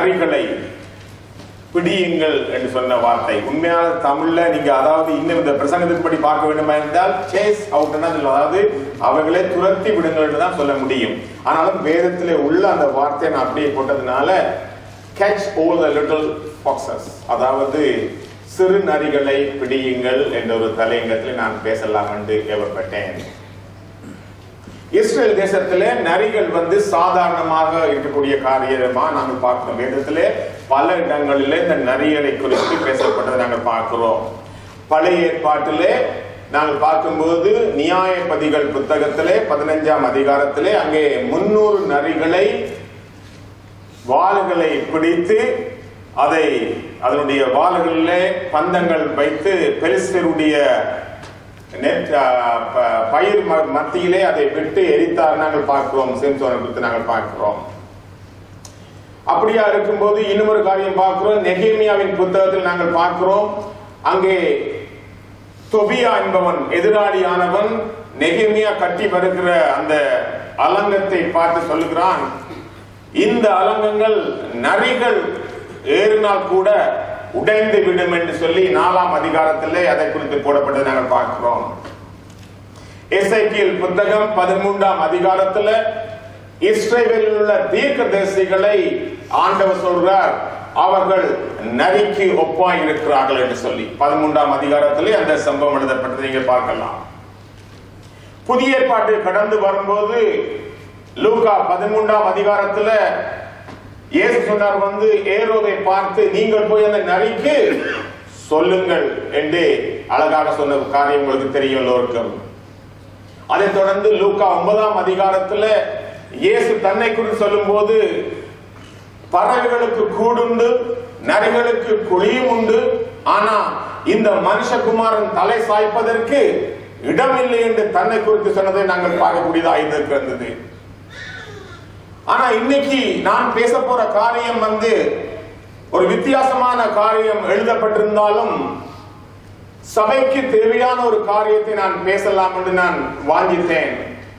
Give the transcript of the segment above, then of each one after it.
நரிகளை பிடியுங்கள் என்று சொன்ன வார்த்தை உண்மையான தமிழ்ல நீங்க அதாவது இன்னும் இந்த பிரசங்கத்தின்படி பார்க்க வேண்டுமா என்றால் சேஸ் அவுட்னா அதாவது அவர்களை துரத்தி விடுங்கள் என்று தான் சொல்ல முடியும் ஆனாலும் வேதத்திலே உள்ள அந்த வார்த்தையை நான் அப்படியே போட்டதுனால catch all the little foxes அதாவது சிறு நரிகளை பிடியுங்கள் என்ற ஒரு தலையங்கத்தில் நான் பேசலாம் என்று ஏவப்பட்டேன் இஸ்ரேல் தேசத்திலே நரிகள் வந்து சாதாரணமாக இருக்கக்கூடிய காரியமா நாங்கள் பார்க்கிறோம் வேதத்திலே பல இடங்களிலே இந்த நரிகளை குறித்து பேசப்பட்டதை நாங்கள் பார்க்கிறோம் பழைய ஏற்பாட்டிலே நாங்கள் பார்க்கும்போது நியாயபதிகள் புத்தகத்திலே பதினஞ்சாம் அதிகாரத்திலே அங்கே முன்னூறு நரிகளை வாள்களை பிடித்து அதை அதனுடைய வாள்களிலே பந்தங்கள் வைத்து பெலிஸ்தருடைய நெட் ஆ, ப- பயிர் ம- மத்தியிலே அதை விட்டு எரித்தார் நாங்கள் பார்க்கிறோம் சிம்சோனை குறித்து நாங்கள் பார்க்கிறோம் அப்படியா இருக்கும்போது இன்னொரு காரியம் பார்க்கிறோம் நெகேமியாவின் புத்தகத்தில் நாங்கள் பார்க்கிறோம் அங்கே தொபியா என்பவன் எதிராளியானவன் நெகேமியா கட்டி வருகிற அந்த அலங்கத்தை பார்த்து சொல்லுகிறான் இந்த அலங்கங்கள் நரிகள் ஏறினால் கூட உடைந்து விடும் என்று சொல்லி நாலாம் அதிகாரத்திலே அதை குறித்து போடப்பட்டதை நாங்கள் பார்க்கிறோம் எஸ்ஐபிஎல் புத்தகம் பதிமூன்றாம் அதிகாரத்துல இஸ்ரேலில் உள்ள தீர்க்கதரிசிகளை ஆண்டவர் சொல்றார் அவர்கள் நரிக்கு ஒப்பாய் இருக்கிறார்கள் என்று சொல்லி பதிமூன்றாம் அதிகாரத்திலே அந்த சம்பவம் எழுதப்பட்டதை நீங்கள் பார்க்கலாம் புதிய ஏற்பாட்டு கடந்து வரும்போது லூகா பதிமூன்றாம் அதிகாரத்துல இயேசு சொன்னார் வந்து ஏரோதை பார்த்து நீங்கள் போய் அந்த நரிக்கு சொல்லுங்கள் என்று அழகாக சொன்ன காரியம் உங்களுக்கு தெரியும் எல்லோருக்கும் அதைத் தொடர்ந்து லூக்கா ஒன்பதாம் அதிகாரத்துல இயேசு தன்னை குறித்து சொல்லும்போது பறவைகளுக்கு கூடுண்டு நரிகளுக்கு குழியும் உண்டு ஆனா இந்த மனுஷகுமாரன் தலை சாய்ப்பதற்கு இடமில்லை என்று தன்னை குறித்து சொன்னதை நாங்கள் பார்க்கக்கூடியதாக இருந்திருக்கிறது ஆனா இன்னைக்கு நான் பேச போற காரியம் வந்து ஒரு வித்தியாசமான காரியம் எழுதப்பட்டிருந்தாலும் சபைக்கு தேவையான ஒரு காரியத்தை நான் பேசலாம் என்று நான் வாஞ்சித்தேன்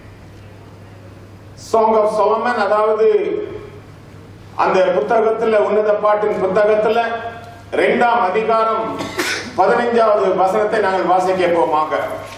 சாங் ஆஃப் சொலமன் அதாவது அந்த புத்தகத்துல உன்னத பாட்டின் புத்தகத்துல இரண்டாம் அதிகாரம் பதினைஞ்சாவது வசனத்தை நாங்கள் வாசிக்க போமாக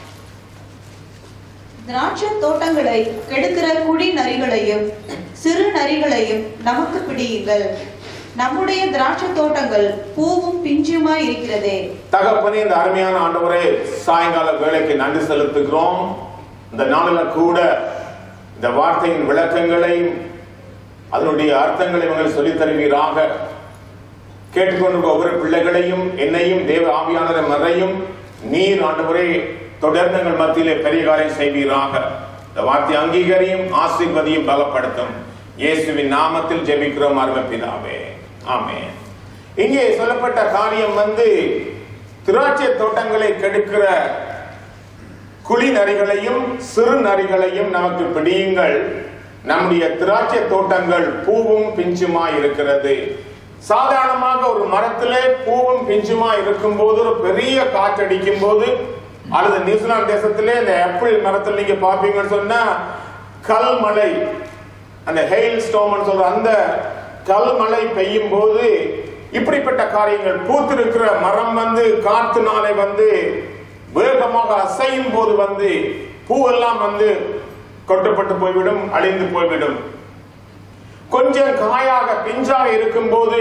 திராட்சை தோட்டங்களை கெடுக்கிற குடி நரிகளையும் சிறு நரிகளையும் நமக்கு பிடியுங்கள் நம்முடைய திராட்சை தோட்டங்கள் பூவும் பிஞ்சுமாய் இருக்கிறதே தகப்பனே இந்த அருமையான ஆண்டவரே சாயங்கால வேலைக்கு நன்றி செலுத்துகிறோம் இந்த நாளில் கூட இந்த வார்த்தையின் விளக்கங்களையும் அதனுடைய அர்த்தங்களை இவங்கள் சொல்லித் தருவீராக கேட்டுக்கொண்டிருக்க ஒவ்வொரு பிள்ளைகளையும் என்னையும் தேவ ஆவியானரை மறையும் நீர் ஆண்டவரே தொடர்ந்து எங்கள் மத்தியிலே பெரிய காரியம் செய்வீராக இந்த வார்த்தை அங்கீகரியும் ஆசீர்வதியும் பலப்படுத்தும் இயேசுவின் நாமத்தில் ஜெபிக்கிறோம் அருமை பிதாவே ஆமென் இங்கே சொல்லப்பட்ட காரியம் வந்து திராட்சை தோட்டங்களை கெடுக்கிற குழி நரிகளையும் சிறு நரிகளையும் நமக்கு பிடியுங்கள் நம்முடைய திராட்சை தோட்டங்கள் பூவும் பிஞ்சுமா இருக்கிறது சாதாரணமாக ஒரு மரத்திலே பூவும் பிஞ்சுமா இருக்கும் போது ஒரு பெரிய காற்றடிக்கும் போது அல்லது நியூசிலாந்து தேசத்திலே இந்த ஆப்பிள் மரத்தில் நீங்க பார்ப்பீங்கன்னு சொன்னா கல்மழை அந்த ஹெயில் ஸ்டோம்னு சொல்ற அந்த கல்மழை பெய்யும் போது இப்படிப்பட்ட காரியங்கள் பூத்திருக்கிற மரம் வந்து காத்துனாலே வந்து வேகமாக அசையும் போது வந்து பூவெல்லாம் வந்து கொட்டப்பட்டு போய்விடும் அழிந்து போய்விடும் கொஞ்சம் காயாக பிஞ்சாக இருக்கும்போது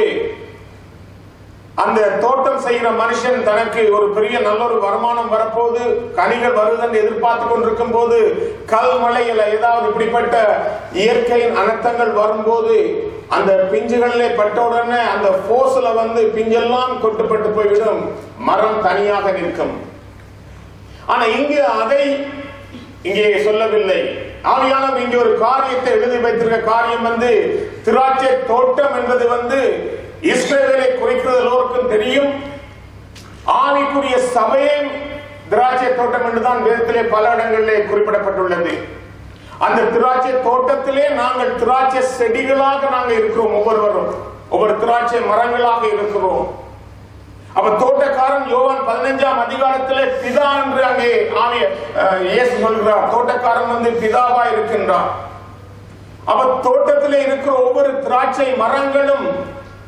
அந்த தோட்டம் செய்கிற மனுஷன் தனக்கு ஒரு பெரிய நல்ல ஒரு வருமானம் வரப்போது கனிகள் வருதுன்னு எதிர்பார்த்து கொண்டிருக்கும் போது கல் மலையில ஏதாவது இப்படிப்பட்ட இயற்கையின் அனர்த்தங்கள் வரும்போது அந்த பிஞ்சுகளிலே பட்ட உடனே அந்த போஸ்ல வந்து பிஞ்செல்லாம் கொட்டுப்பட்டு போய்விடும் மரம் தனியாக நிற்கும் ஆனா இங்கு அதை இங்கே சொல்லவில்லை ஆவியானவர் இங்கே ஒரு காரியத்தை எழுதி வைத்திருக்க காரியம் வந்து திராட்சை தோட்டம் என்பது வந்து இஸ்ரேலை குறிக்கிறது எல்லோருக்கும் தெரியும் ஆவிக்குரிய சபையே திராட்சை தோட்டம் என்றுதான் வேதத்திலே பல இடங்களிலே குறிப்பிடப்பட்டுள்ளது அந்த திராட்சை தோட்டத்திலே நாங்கள் திராட்சை செடிகளாக நாங்கள் இருக்கிறோம் ஒவ்வொருவரும் ஒவ்வொரு திராட்சை மரங்களாக இருக்கிறோம் அப்ப தோட்டக்காரன் யோவான் பதினஞ்சாம் அதிகாரத்திலே பிதா என்று அங்கே ஆவிய அஹ், இயேசு சொல்கிறார் தோட்டக்காரன் வந்து பிதாவா இருக்கின்றார் அப்ப தோட்டத்திலே இருக்கிற ஒவ்வொரு திராட்சை மரங்களும்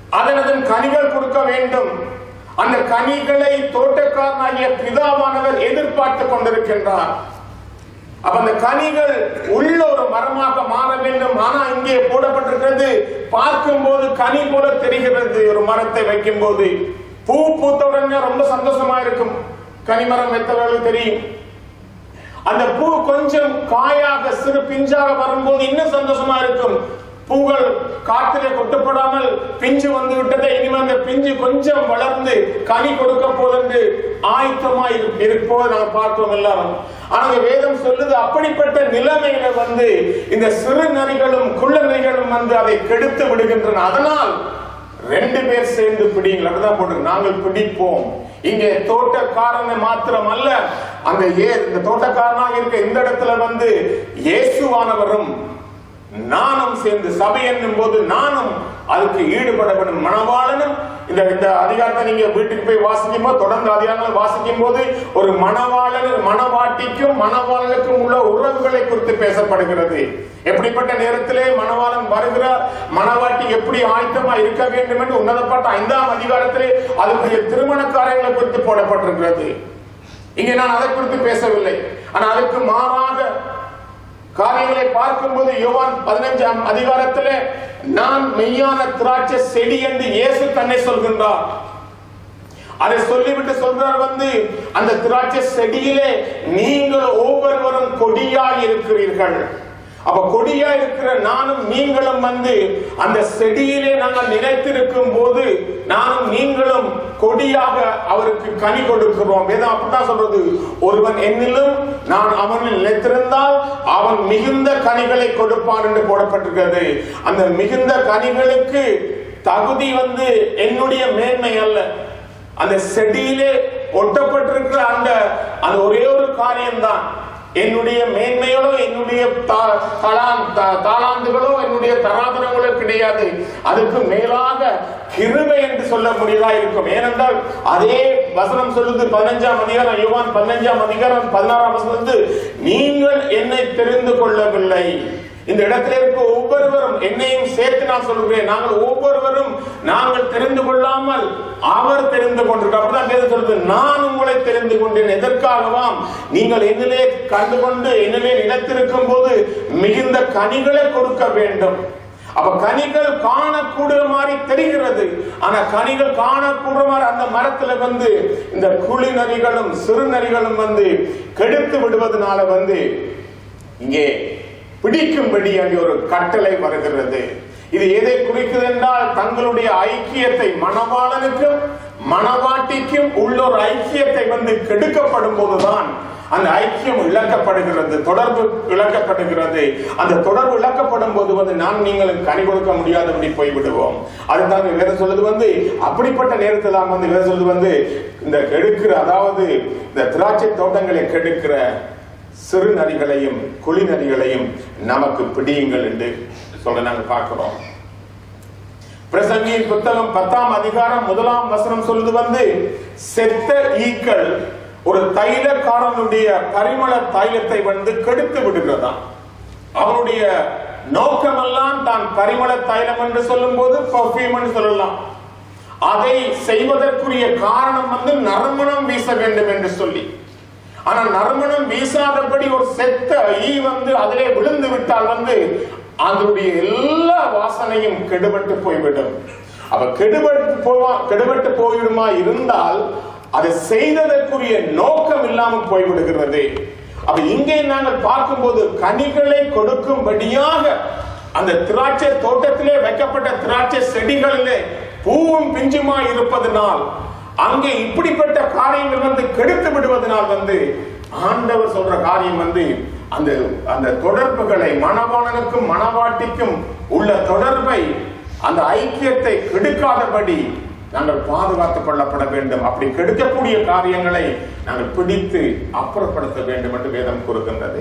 அதன் அதன் கனிகள் கொடுக்க வேண்டும் அந்த கனிகளை தோட்டக்காரனாகிய பிதாவானவர் எதிர்பார்த்து கொண்டிருக்கின்றார் அப்ப அந்த கனிகள் உள்ள ஒரு மரமாக மாற வேண்டும் ஆனா இங்கே போடப்பட்டிருக்கிறது பார்க்கும்போது கனி போல தெரிகிறது ஒரு மரத்தை வைக்கும் போது பூ பூத்த உடனே ரொம்ப சந்தோஷமா இருக்கும் கனிமரம் வைத்தவர்களுக்கு தெரியும் அந்த பூ கொஞ்சம் காயாக சிறு பிஞ்சாக வரும்போது இன்னும் சந்தோஷமா இருக்கும் பூக்கள் காற்றிலே கொட்டப்படாமல் பிஞ்சு வந்து விட்டதை இனிமே அந்த பிஞ்சு கொஞ்சம் வளர்ந்து கனி கொடுக்க போதென்று ஆயத்தமா இரு- இருப்போது நாங்கள் பார்த்தோம் எல்லாரும் ஆனா இங்க வேதம் சொல்லுது அப்படிப்பட்ட நிலைமையில வந்து இந்த சிறு நரிகளும் குள்ள நரிகளும் வந்து அதை கெடுத்து விடுகின்றன அதனால் ரெண்டு பேர் சேர்ந்து பிடிங்கள் அப்படிதான் போட்டு நாங்கள் பிடிப்போம் இங்கே தோட்டக்காரனை மாத்திரம் அல்ல அந்த ஏ இந்த தோட்டக்காரனாக இருக்க இந்த இடத்துல வந்து இயேசுவானவரும் நானும் சேர்ந்து சபை என்னும் போது நானும் அதுக்கு ஈடுபட வேண்டும் மணவாளனும் இந்த இந்த அதிகாரத்தை நீங்க வீட்டுக்கு போய் வாசிக்கும் போது தொடர்ந்து அதிகாரங்களை வாசிக்கும் போது ஒரு மணவாளன் மணவாட்டிக்கும் மணவாளனுக்கும் உள்ள உறவுகளை குறித்து பேசப்படுகிறது எப்படிப்பட்ட நேரத்திலே மணவாளன் வருகிறார் மணவாட்டி எப்படி ஆயத்தமா இருக்க வேண்டும் என்று உன்னதப்பட்ட ஐந்தாம் அதிகாரத்திலே அதுக்குரிய திருமண காரியங்களை குறித்து போடப்பட்டிருக்கிறது இங்கே நான் அதை குறித்து பேசவில்லை ஆனால் அதுக்கு மாறாக காரியங்களை பார்க்கும்போது யோவான் பதினஞ்சாம் அதிகாரத்திலே நான் மெய்யான திராட்சை செடி என்று இயேசு தன்னை சொல்கின்றார் அதை சொல்லிவிட்டு சொல்றார் வந்து அந்த திராட்சை செடியிலே நீங்கள் ஒவ்வொருவரும் கொடியாய் இருக்கிறீர்கள் அப்ப கொடியா இருக்கிற நானும் நீங்களும் வந்து அந்த செடியிலே நாங்கள் நிலைத்திருக்கும் போது நானும் நீங்களும் கொடியாக அவருக்கு கனி கொடுக்கிறோம் வேதம் அப்படித்தான் சொல்றது ஒருவன் என்னிலும் நான் அவனில் நிலைத்திருந்தால் அவன் மிகுந்த கனிகளை கொடுப்பான் என்று போடப்பட்டிருக்கிறது அந்த மிகுந்த கனிகளுக்கு தகுதி வந்து என்னுடைய மேன்மை அல்ல அந்த செடியிலே ஒட்டப்பட்டிருக்கிற அந்த அந்த ஒரே ஒரு காரியம்தான் என்னுடைய மேன்மைகளோ என்னுடைய தா- தலா- தா- தாளாந்துகளோ என்னுடைய தராதரங்களோ கிடையாது அதுக்கு மேலாக கிருபை என்று சொல்ல முடியதா இருக்கும் ஏனென்றால் அதே வசனம் சொல்லுது பதினஞ்சாம் அதிகாரம் யுவான் பதினஞ்சாம் அதிகாரம் பதினாறாம் வசனம் வந்து நீங்கள் என்னை தெரிந்து கொள்ளவில்லை இந்த இடத்துல இருக்க ஒவ்வொருவரும் என்னையும் சேர்த்து நான் சொல்கிறேன் நாங்கள் ஒவ்வொருவரும் நாங்கள் தெரிந்து கொள்ளாமல் அவர் தெரிந்து கொண்டிருக்க அப்படிதான் வேதம் சொல்றது நான் உங்களை தெரிந்து கொண்டேன் எதற்காகவாம் நீங்கள் என்னிலே கண்டுகொண்டு என்னிலே நிலைத்திருக்கும் போது மிகுந்த கனிகளை கொடுக்க வேண்டும் அப்ப கனிகள் காணக்கூடிய மாதிரி தெரிகிறது ஆனா கனிகள் காணக்கூடிய மாதிரி அந்த மரத்துல வந்து இந்த குழி நரிகளும் சிறு நரிகளும் வந்து கெடுத்து விடுவதனால வந்து இங்கே பிடிக்கும்படி அங்கே ஒரு கட்டளை வருகிறது இது எதை குறிக்குது என்றால் தங்களுடைய ஐக்கியத்தை மணவாளனுக்கும் மணவாட்டிக்கும் உள்ள ஒரு ஐக்கியத்தை வந்து கெடுக்கப்படும் போதுதான் அந்த ஐக்கியம் இழக்கப்படுகிறது தொடர்பு இழக்கப்படுகிறது அந்த தொடர்பு இழக்கப்படும் போது வந்து நான் நீங்களும் கனி கொடுக்க முடியாதபடி போய்விடுவோம் அதுதான் வேற சொல்றது வந்து அப்படிப்பட்ட நேரத்தில் தான் வந்து வேற சொல்றது வந்து இந்த கெடுக்கிற அதாவது இந்த திராட்சை தோட்டங்களை கெடுக்கிற சிறு நரிகளையும் குழி நரிகளையும் நமக்கு பிடியுங்கள் என்று சொல்ல நாங்கள் பார்க்கிறோம் பிரசங்கியின் புத்தகம் பத்தாம் அதிகாரம் முதலாம் வசனம் சொல்லுது வந்து செத்த ஈக்கள் ஒரு தைலக்காரனுடைய பரிமள தைலத்தை வந்து கெடுத்து விடுகிறதாம் அவனுடைய நோக்கமெல்லாம் தான் பரிமள தைலம் என்று சொல்லும் போது பர்ஃபியூம் என்று சொல்லலாம் அதை செய்வதற்குரிய காரணம் வந்து நறுமணம் வீச வேண்டும் என்று சொல்லி ஆனா நறுமணம் வீசாதபடி ஒரு செத்த ஈ வந்து அதிலே விழுந்து விட்டால் வந்து அதனுடைய எல்லா வாசனையும் கெடுபட்டு போய்விடும் அப்ப கெடுபட்டு போவா கெடுபட்டு போயிடுமா இருந்தால் அதை செய்ததற்குரிய நோக்கம் இல்லாமல் போய்விடுகிறது அப்ப இங்கே நாங்கள் பார்க்கும்போது கனிகளை கொடுக்கும்படியாக அந்த திராட்சை தோட்டத்திலே வைக்கப்பட்ட திராட்சை செடிகளிலே பூவும் பிஞ்சுமா இருப்பதனால் அங்கே இப்படிப்பட்ட காரியங்கள் வந்து கெடுத்து விடுவதனால் வந்து ஆண்டவர் சொல்ற காரியம் வந்து அந்த அந்த தொடர்புகளை மணவாளனுக்கும் மணவாட்டிக்கும் உள்ள தொடர்பை அந்த ஐக்கியத்தை கெடுக்காதபடி நாங்கள் பாதுகாத்துக் கொள்ளப்பட வேண்டும் அப்படி கெடுக்கக்கூடிய காரியங்களை நாங்கள் பிடித்து அப்புறப்படுத்த வேண்டும் என்று வேதம் கூறுகின்றது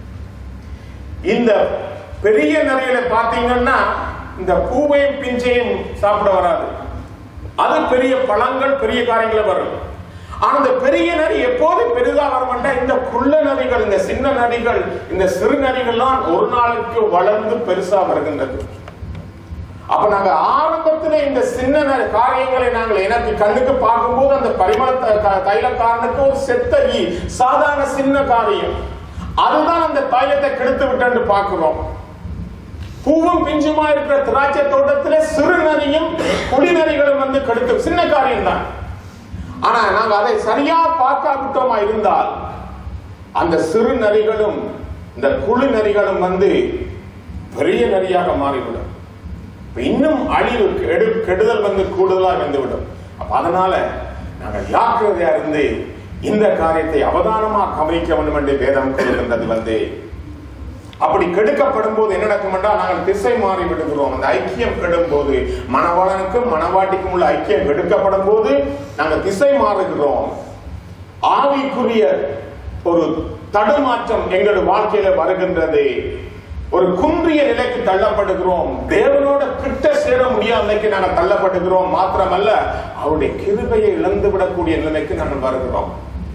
இந்த பெரிய நிறையில பார்த்தீங்கன்னா இந்த பூவையும் பிஞ்சையும் சாப்பிட வராது அது பெரிய பழங்கள் பெரிய காரியங்களை வரும் ஆனா இந்த பெரிய நரி எப்போது பெரிதா வரமாட்டா இந்த குள்ள நரிகள் இந்த சின்ன நரிகள் இந்த சிறு நரிகள்லாம் ஒரு நாளுக்கு வளர்ந்து பெருசா வருகின்றது அப்ப நாங்க ஆரம்பத்துல இந்த சின்ன ந- காரியங்களை நாங்கள் எனக்கு கண்ணுக்கு பார்க்கும்போது அந்த பரிமள த- த- தைலக்காரனுக்கு ஒரு செத்த ஈ சாதாரண சின்ன காரியம் அதுதான் அந்த தைலத்தை கெடுத்து விட்டு பார்க்கிறோம் பூவும் பிஞ்சுமா இருக்கிற திராட்சை தோட்டத்துல சிறு நரியும் குடி நரிகளும் வந்து கெடுத்து சின்ன காரியம் தான் ஆனா நாங்க அதை சரியா பார்க்காவிட்டோமா இருந்தால் அந்த சிறு நரிகளும் இந்த குழு நரிகளும் வந்து பெரிய நரியாக மாறிவிடும் இப்ப இன்னும் அழிவு கெடு கெடுதல் வந்து கூடுதலாக வந்துவிடும் அப்ப அதனால நாங்கள் ஜாக்கிரதையா இருந்து இந்த காரியத்தை அவதானமா கவனிக்க வேண்டும் என்று வேதம் கூறுகின்றது வந்து அப்படி கெடுக்கப்படும் போது என்ன நடக்கும் என்றால் நாங்கள் திசை மாறி விடுகிறோம் அந்த ஐக்கியம் கெடும் போது மணவாளனுக்கும் மணவாட்டிக்கும் உள்ள ஐக்கியம் கெடுக்கப்படும் போது நாங்கள் திசை மாறுகிறோம் ஆவிக்குரிய ஒரு தடுமாற்றம் எங்கள் வாழ்க்கையில வருகின்றது ஒரு குன்றிய நிலைக்கு தள்ளப்படுகிறோம் தேவனோட கிட்ட சேர முடியாத நிலைக்கு நாங்கள் தள்ளப்படுகிறோம் மாத்திரமல்ல அவருடைய கிருபையை இழந்து விடக்கூடிய நிலைக்கு நாங்கள் வருகிறோம்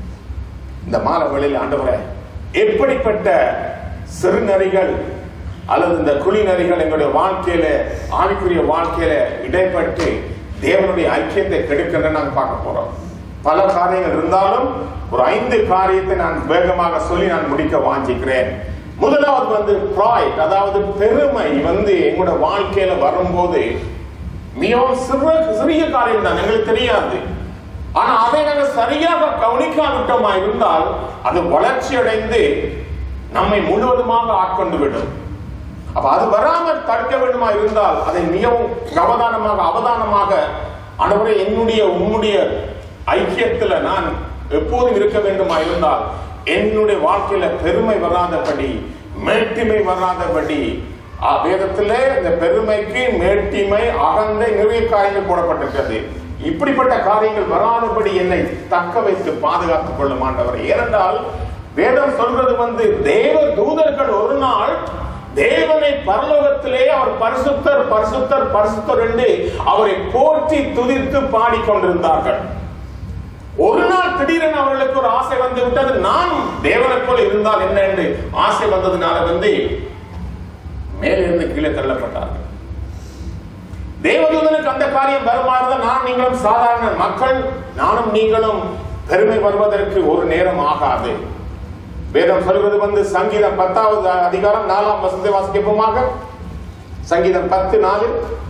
இந்த மாலை வேளையில் ஆண்டவரே எப்படிப்பட்ட சிறுநரிகள் அல்லது இந்த குழி நரிகள் எங்களுடைய வாழ்க்கையில ஆவிக்குரிய வாழ்க்கையில இடைப்பட்டு தேவனுடைய ஐக்கியத்தை கெடுக்கின்ற நாங்கள் பார்க்க போறோம் பல காரியங்கள் இருந்தாலும் ஒரு ஐந்து காரியத்தை நான் வேகமாக சொல்லி நான் முடிக்க வாஞ்சிக்கிறேன் முதலாவது வந்து ப்ராய்ட் அதாவது பெருமை வந்து எங்களோட வாழ்க்கையில வரும்போது மிகவும் சிறு சிறிய காரியம் தான் எங்களுக்கு தெரியாது ஆனா அதை நாங்கள் சரியாக கவனிக்காவிட்டோமா இருந்தால் அது வளர்ச்சி அடைந்து நம்மை முழுவதுமாக ஆட்கொண்டு விடும் அப்ப அது வராமல் தடுக்க வேண்டுமா இருந்தால் அதை மிகவும் அவதானமாக அவதானமாக ஆண்டவரே என்னுடைய உம்முடைய ஐக்கியத்துல நான் எப்போதும் இருக்க வேண்டுமா இருந்தால் என்னுடைய வாழ்க்கையில பெருமை வராதபடி மேட்டிமை வராதபடி ஆ, வேதத்திலே இந்த பெருமைக்கு மேட்டிமை அகந்தை நிறைய காரியங்கள் போடப்பட்டிருக்கிறது இப்படிப்பட்ட காரியங்கள் வராதபடி என்னை தக்க வைத்து பாதுகாத்துக் கொள்ள மாட்டவர் ஏனென்றால் வேதம் சொல்றது வந்து தேவ தூதர்கள் ஒரு நாள் தேவனை பரலோகத்திலே அவர் பரிசுத்தர் பரிசுத்தர் பரிசுத்தர் என்று அவரை போற்றி துதித்து பாடிக்கொண்டிருந்தார்கள் ஒரு நாள் திடீரென அவர்களுக்கு ஒரு ஆசை வந்து விட்டது நான் தேவனுக்குள் இருந்தால் என்ன என்று ஆசை வந்ததுனால வந்து மேலிருந்து கீழே தள்ளப்பட்டார்கள் தேவதூதனுக்கு அந்த காரியம் வருமாறு நான் நீங்களும் சாதாரண மக்கள் நானும் நீங்களும் பெருமை வருவதற்கு ஒரு நேரம் ஆகாது வேதம் சொல்வது வந்து சங்கீதம் பத்தாவது அதிகாரம் நாலாம் வசந்தை வாசிக்கப்போமாக சங்கீதம் பத்து நாலு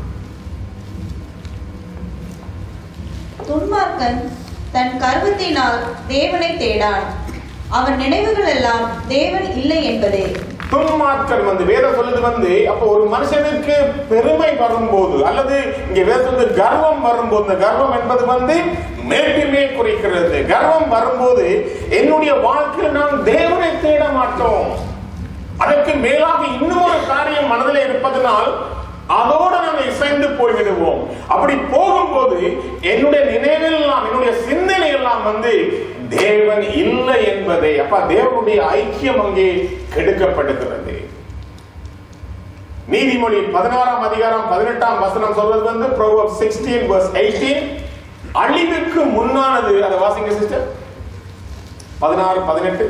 துன்மார்க்கன் தன் கர்வத்தினால் தேவனை தேடான் அவன் நினைவுகள் எல்லாம் தேவன் இல்லை என்பதே துன்மார்க்கன் வந்து வேதம் சொல்லுது வந்து அப்ப ஒரு மனுஷனுக்கு பெருமை வரும்போது அல்லது இங்க வேதம் வந்து கர்வம் வரும்போது இந்த கர்வம் என்பது வந்து மேட்டிமே குறிக்கிறது கர்வம் வரும்போது என்னுடைய வாழ்க்கையில் நான் தேவனை தேட மாட்டோம் அதற்கு மேலாக இன்னும் ஒரு காரியம் மனதில் இருப்பதனால் அதோடு நாம் இசைந்து போய்விடுவோம் அப்படி போகும்போது என்னுடைய நினைவெல்லாம் என்னுடைய சிந்தனை எல்லாம் வந்து தேவன் இல்லை என்பதை அப்ப தேவனுடைய ஐக்கியம் அங்கே கெடுக்கப்படுகிறது நீதிமொழி பதினாறாம் அதிகாரம் பதினெட்டாம் வசனம் சொல்றது வந்து Proverbs 16 verse 18 அழிவுக்கு முன்னானது அதை வாசிங்க சிஸ்டர் பதினாறு பதினெட்டு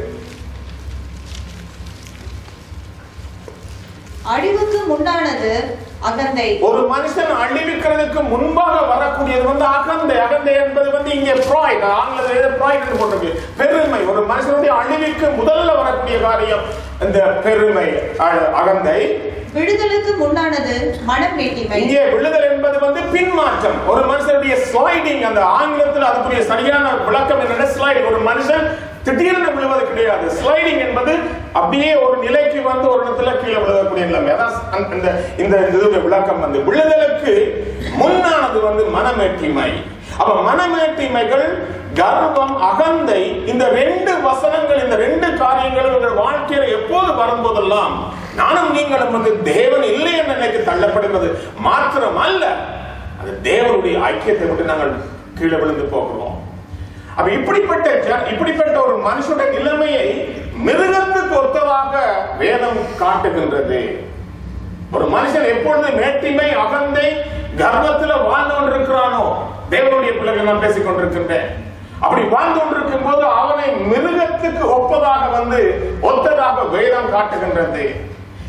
அழிவுக்கு முன்னானது அகந்தை ஒரு மனுஷன் அழிவிக்கிறதுக்கு முன்பாக வரக்கூடியது வந்து அகந்தை அகந்தை என்பது வந்து இங்கே ப்ராய்ட் ஆங்கிலத்தில் ப்ராய்ட் என்று போட்டிருக்கு பெருமை ஒரு மனுஷனுடைய அழிவுக்கு முதல்ல வரக்கூடிய காரியம் இந்த பெருமை அ- அகந்தை விடுதலுக்கு முன்னானது மனம் மேட்டிமை இங்கே விழுதல் என்பது வந்து பின்மாற்றம் ஒரு மனுஷனுடைய ஸ்லைடிங் அந்த ஆங்கிலத்தில் அதுக்குரிய சரியான விளக்கம் என்னன்னா ஸ்லைட் ஒரு மனுஷன் திடீர்னு விழுவது கிடையாது ஸ்லைடிங் என்பது அப்படியே ஒரு நிலைக்கு வந்து ஒரு இடத்துல கீழே விழுகக்கூடிய நிலைமை அதான் அந்த- இந்த இந்த இதோட விளக்கம் வந்து விழுதலுக்கு முன்னானது வந்து மனமேட்டிமை அப்ப மனமேட்டிமைகள் கர்வம் அகந்தை இந்த ரெண்டு வசனங்கள் இந்த ரெண்டு காரியங்களும் உங்கள் வாழ்க்கையில எப்போது வரும்போதெல்லாம் நானும் நீங்களும் வந்து தேவன் இல்லை என்ற நிலைக்கு தள்ளப்படுகிறது மாத்திரம் அல்ல அது தேவனுடைய ஐக்கியத்தை விட்டு நாங்கள் கீழே விழுந்து போகிறோம் அப்ப இப்படிப்பட்ட ஜ- இப்படிப்பட்ட ஒரு மனுஷனுடைய நிலைமையை மிருகத்துக்கு ஒத்ததாக வேதம் காட்டுகின்றது ஒரு மனுஷன் எப்பொழுது மேட்டிமை அகந்தை கர்வத்துல வாழ்ந்து கொண்டிருக்கிறானோ தேவனுடைய பிள்ளைகள் நான் பேசிக் கொண்டிருக்கின்றேன் அப்படி வாழ்ந்து கொண்டிருக்கும் போது அவனை மிருகத்துக்கு ஒப்பதாக வந்து ஒத்ததாக வேதம் காட்டுகின்றது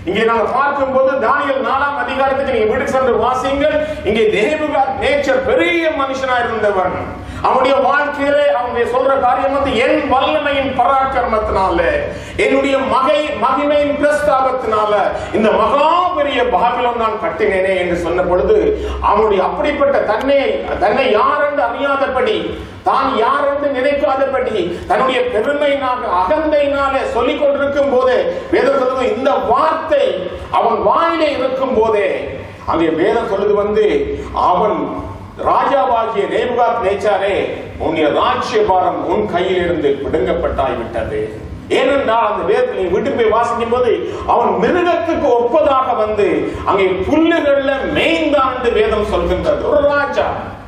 இங்கே நாங்க பார்க்கும்போது தானியல் நாலாம் அதிகாரத்துக்கு நீங்க வீடு சென்று வாசிங்கள் இங்கே தேவகா நேச்சர் பெரிய மனுஷனா இருந்தவன் அவனுடைய வாழ்க்கையிலே அவனுடைய சொல்ற காரியம் வந்து என் வல்லமையின் பராக்கிரமத்தினால என்னுடைய மகை மகிமையின் பிரஸ்தாபத்தினால இந்த மகா பெரிய பாபிலோன் நான் கட்டினேனே என்று சொன்ன பொழுது அவனுடைய அப்படிப்பட்ட தன்னை தன்னை யார் என்று அறியாதபடி தான் யார் என்று நினைக்காதபடி தன்னுடைய பெருமையினாக அகந்தையினாலே சொல்லிக் கொண்டிருக்கும் போதே வேதம் சொல்லுது இந்த வார்த்தை அவன் வாயிலே இருக்கும் போதே அங்கே வேதம் சொல்லுது வந்து அவன் ராஜாவாகிய நேபுகாத் நேச்சாரே உன்னுடைய ராஜ்யபாரம் உன் கையில் இருந்து பிடுங்கப்பட்டாய் விட்டது ஏனென்றால் அந்த வேதத்தில் நீ வீட்டுக்கு போய் வாசிக்கும் போது அவன் மிருகத்துக்கு ஒப்பதாக வந்து அங்கே புல்லுகள்ல மேய்ந்தான் என்று வேதம் சொல்கின்றது ஒரு ராஜா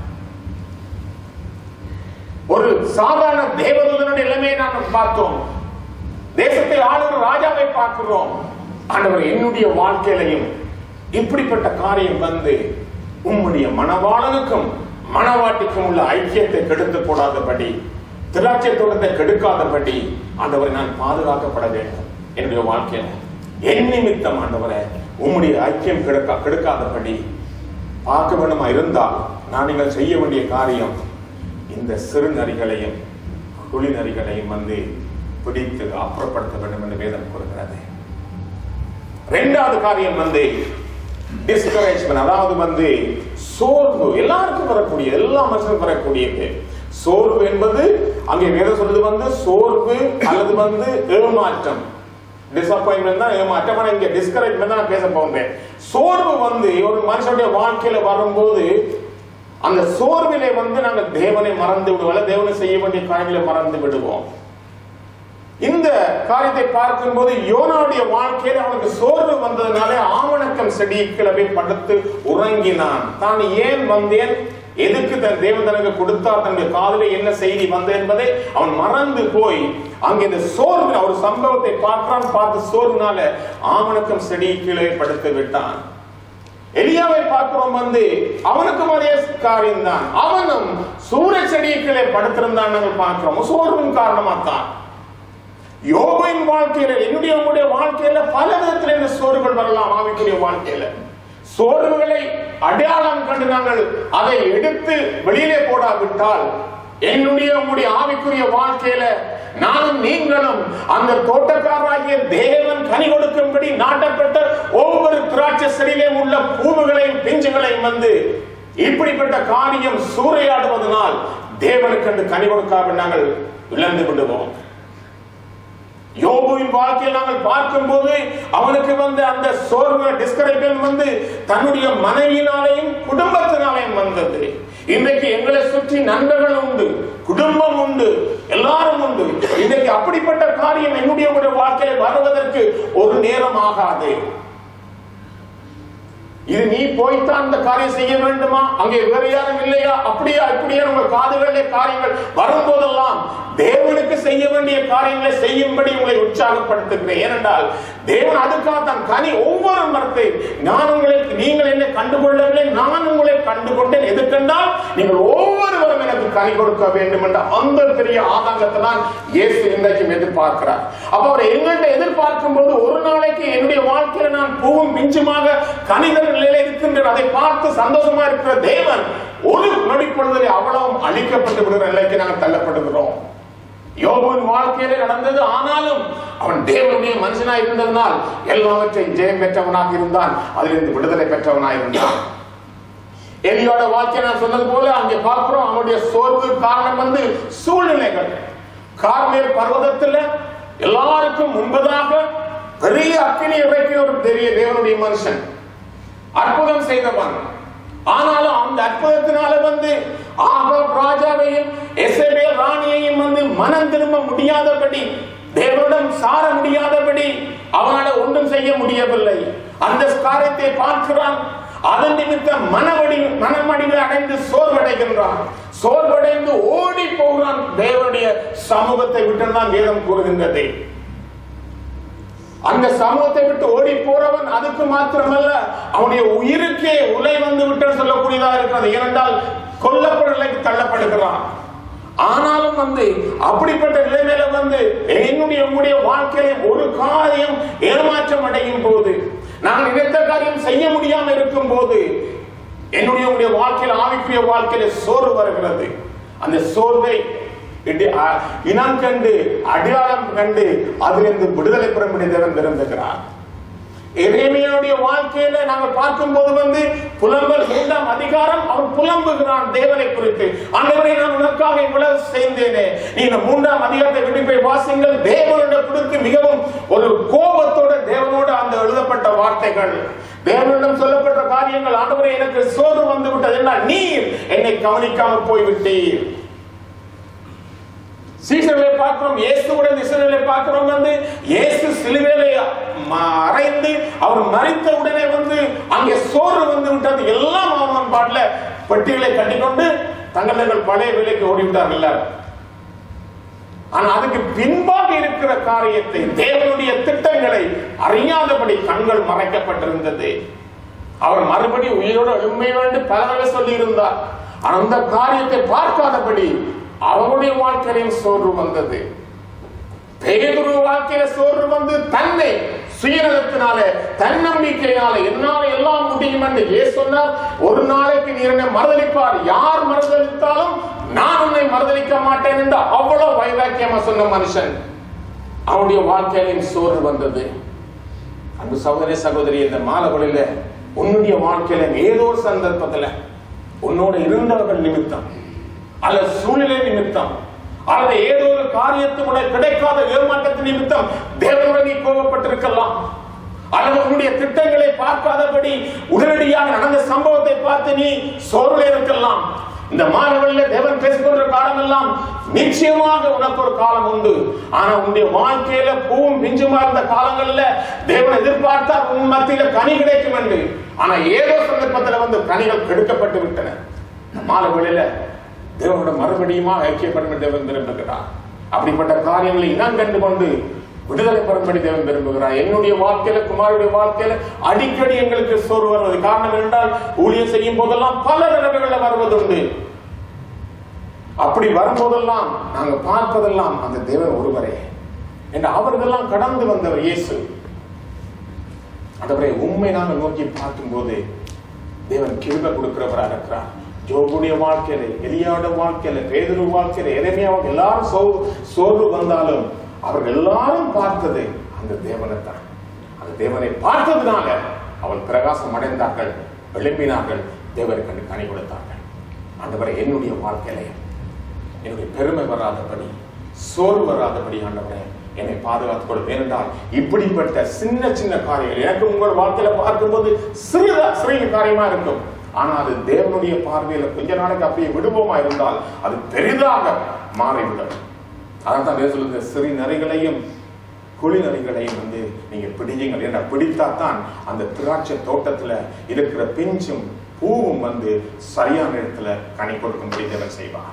ஒரு சாதாரண தேவதூதனுடைய நிலைமையை நாம் பார்த்தோம் தேசத்தை ஆளுகிற ராஜாவை பார்க்கிறோம் ஆண்டவர் என்னுடைய வாழ்க்கையிலையும் இப்படிப்பட்ட காரியம் வந்து உம்முடைய மணவாளனுக்கும் மணவாட்டிக்கும் உள்ள ஐக்கியத்தை கெடுத்து போடாதபடி திராட்சை தோட்டத்தை கெடுக்காதபடி ஆண்டவரை நான் பாதுகாக்கப்பட வேண்டும் என்னுடைய வாழ்க்கையில என் நிமித்தம் ஆண்டவரை உம்முடைய ஐக்கியம் கெடுக்க கெடுக்காதபடி பார்க்க வேண்டுமா இருந்தால் நான் நீங்கள் செய்ய வேண்டிய காரியம் இந்த சிறு நரிகளையும் குழி நரிகளையும் வந்து பிடித்து அப்புறப்படுத்த வேண்டும் என்று வேதம் கூறுகிறது ரெண்டாவது காரியம் வந்து டிஸ்கரேஜ்மெண்ட் அதாவது வந்து சோர்வு எல்லாருக்கும் வரக்கூடிய எல்லா மனுஷனுக்கும் வரக்கூடியது சோர்வு என்பது அங்கே வேதம் சொல்றது வந்து சோர்வு அல்லது வந்து ஏமாற்றம் டிசப்பாயின்மெண்ட் தான் ஏமாற்றம் ஆனா இங்க டிஸ்கரேஜ்மெண்ட் தான் நான் பேச போகிறேன் சோர்வு வந்து ஒரு மனுஷனுடைய வாழ்க்கையில வரும்போது அந்த சோர்விலே வந்து நாங்கள் தேவனை மறந்து விடுவோம் தேவனை செய்ய வேண்டிய காரியங்களை மறந்து விடுவோம் இந்த காரியத்தை பார்க்கும்போது யோனாவுடைய வாழ்க்கையில அவனுக்கு சோர்வு வந்ததுனால ஆவணக்கம் செடி கிளம்பி படுத்து உறங்கினான் தான் ஏன் வந்தேன் எதுக்கு தன் தேவன் தனக்கு கொடுத்தார் தன்னுடைய காதல என்ன செய்தி வந்தது என்பதை அவன் மறந்து போய் அங்கே இந்த சோர்வு ஒரு சம்பவத்தை பார்க்கிறான் பார்த்து சோர்வுனால ஆவணக்கம் செடி கீழே படுத்து விட்டான் எலியாவை பார்க்கிறோம் வந்து அவனுக்கும் அதே காரியம் தான் அவனும் சூரிய செடியை படுத்திருந்தான் நாங்கள் பார்க்கிறோம் சோர்வின் காரணமா தான் யோபின் வாழ்க்கையில என்னுடைய உங்களுடைய வாழ்க்கையில பல விதத்துல இந்த சோர்வுகள் வரலாம் ஆவிக்குரிய வாழ்க்கையில சோர்வுகளை அடையாளம் கண்டு நாங்கள் அதை எடுத்து வெளியிலே போடாவிட்டால் என்னுடைய உங்களுடைய ஆவிக்குரிய வாழ்க்கையில நானும் நீங்களும் அந்த தோட்டக்காரராகிய தேவன் கனி கொடுக்கும்படி நாட்டப்பட்ட ஒவ்வொரு திராட்சை செடியிலும் உள்ள பூவுகளையும் பிஞ்சுகளையும் வந்து இப்படிப்பட்ட காரியம் சூறையாடுவதனால் தேவனுக்கு அந்த கனி கொடுக்காமல் நாங்கள் இழந்து விடுவோம் யோபுவின் வாழ்க்கையில் நாங்கள் பார்க்கும்போது அவனுக்கு வந்து அந்த சோர்வு டிஸ்கரேஜன் வந்து தன்னுடைய மனைவியினாலேயும் குடும்பத்தினாலேயும் வந்தது இன்றைக்கு எங்களை சுற்றி நண்பர்கள் உண்டு குடும்பம் உண்டு எல்லாரும் உண்டு இன்றைக்கு அப்படிப்பட்ட காரியம் என்னுடைய ஒரு வாழ்க்கையில வருவதற்கு ஒரு நேரம் ஆகாது இது நீ போய்த்தான் அந்த காரியம் செய்ய வேண்டுமா அங்கே வேறு யாரும் இல்லையா அப்படியா இப்படியா உங்கள் காதுகளிலே காரியங்கள் வரும்போதெல்லாம் தேவனுக்கு செய்ய வேண்டிய காரியங்களை செய்யும்படி உங்களை உற்சாகப்படுத்துகிறேன் ஏனென்றால் தேவன் அதுக்காக தான் கனி ஒவ்வொரு மரத்தை நான் உங்களை நீங்கள் என்னை கண்டுகொள்ளவில்லை நான் உங்களை கண்டுகொண்டேன் எதுக்கென்றால் நீங்கள் ஒவ்வொருவரும் எனக்கு கனி கொடுக்க வேண்டும் என்ற அந்த பெரிய ஆதங்கத்தை தான் இயேசு இன்றைக்கும் எதிர்பார்க்கிறார் அப்ப அவர் எங்கள்கிட்ட எதிர்பார்க்கும் போது ஒரு நாளைக்கு என்னுடைய வாழ்க்கையில நான் பூவும் பிஞ்சுமாக கனிதர் நிலையில இருக்கின்றேன் அதை பார்த்து சந்தோஷமா இருக்கிற தேவன் ஒரு நொடிப்பொழுதிலே அவ்வளவும் அழிக்கப்பட்டு விடுகிற நிலைக்கு நாங்கள் தள்ளப்படுகிறோம் யோபுவின் வாழ்க்கையிலே நடந்தது ஆனாலும் அவன் தேவனுடைய மனுஷனாய் இருந்ததனால் எல்லாவற்றையும் ஜெயம் பெற்றவனாக இருந்தான் அதிலிருந்து விடுதலை பெற்றவனாய் இருந்தான் எலியோட வாழ்க்கை நான் சொன்னது போல அங்கே பார்க்கிறோம் அவனுடைய சோர்வு காரணம் வந்து சூழ்நிலைகள் கார்மேல் பர்வதத்துல எல்லாருக்கும் முன்பதாக பெரிய அக்கினி இறக்கிய ஒரு பெரிய தேவனுடைய மனுஷன் அற்புதம் செய்தவன் ஆனாலும் அந்த அற்புதத்தினால வந்து ஆகாப் ராஜாவையும் எசபேல் ராணியையும் வந்து மனம் திரும்ப முடியாதபடி தேவனிடம் சார முடியாதபடி அவனால ஒன்றும் செய்ய முடியவில்லை அந்த காரியத்தை பார்க்கிறான் அதன் நிமித்தம் மனவடி மனமடிவு அடைந்து சோர்வடைகின்றான் சோர்வடைந்து ஓடி போகிறான் தேவனுடைய சமூகத்தை விட்டு தான் வேதம் கூறுகின்றது அந்த சமூகத்தை விட்டு ஓடி போறவன் அதுக்கு மாத்திரமல்ல அவனுடைய உயிருக்கே உலை வந்து விட்டு சொல்லக்கூடியதா இருக்கிறது ஏனென்றால் கொல்லப்பட நிலைக்கு தள்ளப்படுகிறான் ஆனாலும் வந்து அப்படிப்பட்ட நிலைமையில வந்து என்னுடைய உங்களுடைய வாழ்க்கையில ஒரு காரியம் ஏமாற்றம் அடையும் போது நான் நினைத்த காரியம் செய்ய முடியாம இருக்கும் போது என்னுடைய உங்களுடைய வாழ்க்கையில் ஆவிக்குரிய வாழ்க்கையில சோர்வு வருகிறது அந்த சோர்வை இடி- அ- இனம் கண்டு அடையாளம் கண்டு அதிலிருந்து விடுதலை பெற முடிய தேவன் விரும்புகிறார் எரேமியாவுடைய வாழ்க்கையில நாங்கள் பார்க்கும்போது வந்து புலம்பல் மூன்றாம் அதிகாரம் அவன் புலம்புகிறான் தேவனை குறித்து ஆண்டவரே நான் உனக்காக இவ்வளவு செய்தேனே நீ இந்த மூன்றாம் அதிகாரத்தை விடுப்பை வாசிங்கள் தேவனோட கொடுத்து மிகவும் ஒரு கோபத்தோட தேவனோட அந்த எழுதப்பட்ட வார்த்தைகள் தேவனிடம் சொல்லப்பட்ட காரியங்கள் ஆண்டவரே எனக்கு சோறு வந்து விட்டது என்ன நீர் என்னை கவனிக்காம போய்விட்டீர் சீசர்களை பார்க்கிறோம் இயேசுவுடன் இஸ்ரவேலை பார்க்கிறோம் வந்து இயேசு சிலுவையிலே ம- அறைந்து அவர் மறித்த உடனே வந்து அங்கே சோறு வந்து விட்டது எல்லாம் அவன் பாட்டுல பெட்டிகளை கட்டிக்கொண்டு தங்கள் தங்கள் பழைய வேலைக்கு ஓடிவிட்டார்கள் எல்லாரும். ஆனா அதுக்கு பின்பாக இருக்கிற காரியத்தை தேவனுடைய திட்டங்களை அறியாதபடி கண்கள் மறைக்கப்பட்டிருந்தது அவர் மறுபடி உயிரோடு எழுமை வேண்டும் பல தடவை சொல்லி இருந்தார் அந்த காரியத்தை பார்க்காதபடி அவருடைய வாழ்க்கையிலும் சோர்வு வந்தது பேதுரு வாழ்க்கையில சோர்வு வந்து தன்னை சுயநலத்தினால தன்னம்பிக்கையினால என்னால எல்லாம் முடியும் என்று ஏன் சொன்னார் ஒரு நாளைக்கு நீர் என்னை மறுதளிப்பார் யார் மறுதளித்தாலும் நான் உன்னை மறுதளிக்க மாட்டேன் என்று அவ்வளவு வைராக்கியமா சொன்ன மனுஷன் அவனுடைய வாழ்க்கையிலும் சோர்வு வந்தது அன்பு சகோதரி சகோதரி இந்த மாலவழியில உன்னுடைய வாழ்க்கையில ஏதோ ஒரு சந்தர்ப்பத்துல உன்னோட இருந்தவர்கள் நிமித்தம் அல்லது சூழ்நிலை நிமித்தம் அல்லது ஏதோ ஒரு காரியத்துடைய கிடைக்காத ஏமாற்றத்தின் நிமித்தம் தேவனுடன் நீ கோபப்பட்டிருக்கலாம் அல்லது உன்னுடைய திட்டங்களை பார்க்காதபடி உடனடியாக நடந்த சம்பவத்தை பார்த்து நீ சோர்வில் இருக்கலாம் இந்த மாணவர்களில் தேவன் பேசிக்கொண்ட காலம் எல்லாம் நிச்சயமாக உனக்கு ஒரு காலம் உண்டு ஆனா உன்னுடைய வாழ்க்கையில பூவும் பிஞ்சுமா இருந்த காலங்கள்ல தேவன் எதிர்பார்த்தார் உன் மத்தியில கனி கிடைக்கும் என்று ஆனா ஏதோ சந்தர்ப்பத்துல வந்து கனிகள் கெடுக்கப்பட்டு விட்டன இந்த மாலை வேளையில தேவனோட மறுபடியுமா ஐக்கியப்படும் தேவன் விரும்புகிறார் அப்படிப்பட்ட காரியங்களை இனம் கண்டு கொண்டு விடுதலை பெறும்படி தேவன் விரும்புகிறார் என்னுடைய வாழ்க்கையில குமாருடைய வாழ்க்கையில அடிக்கடி எங்களுக்கு சோறு வருவது காரணம் என்றால் ஊழியம் செய்யும் போதெல்லாம் பல தடவைகளில் வருவதுண்டு அப்படி வரும்போதெல்லாம் நாங்க பார்ப்பதெல்லாம் அந்த தேவன் ஒருவரே என்று அவர்களெல்லாம் கடந்து வந்தவர் இயேசு ஆண்டவரே உண்மை நாங்கள் நோக்கி பார்க்கும்போது தேவன் கிருபை கொடுக்கிறவரா இருக்கிறார் ஜோபுடைய வாழ்க்கையில எலியாவோட வாழ்க்கையில பேதுரு வாழ்க்கையில எரேமியாவுக்கு எல்லாரும் சோ சோர்வு வந்தாலும் அவர்கள் எல்லாரும் பார்த்தது அந்த தேவனை தான் அந்த தேவனை பார்த்ததுனால அவள் பிரகாசம் அடைந்தார்கள் எழும்பினார்கள் தேவருக்கு கண்டு கனி கொடுத்தார்கள் ஆண்டவரை என்னுடைய வாழ்க்கையில என்னுடைய பெருமை வராதபடி சோர்வு வராதபடி ஆண்டவரே என்னை பாதுகாத்துக் கொள்ளும் ஏனென்றால் இப்படிப்பட்ட சின்ன சின்ன காரியங்கள் எனக்கு உங்கள் வாழ்க்கையில பார்க்கும்போது சிறிதா சிறிய காரியமா இருக்கும் ஆனா அது தேவனுடைய பார்வையில கொஞ்ச நாளைக்கு அப்படியே விடுவோமா இருந்தால் அது பெரிதாக மாறிவிடும் அதான் தான் சொல்லுங்க சிறு நரிகளையும் குழி நரிகளையும் வந்து நீங்க பிடிங்க ஏன்னா பிடித்தாத்தான் அந்த திராட்சை தோட்டத்துல இருக்கிற பிஞ்சும் பூவும் வந்து சரியான இடத்துல கனி கொடுக்கும்படி தேவன் செய்வார்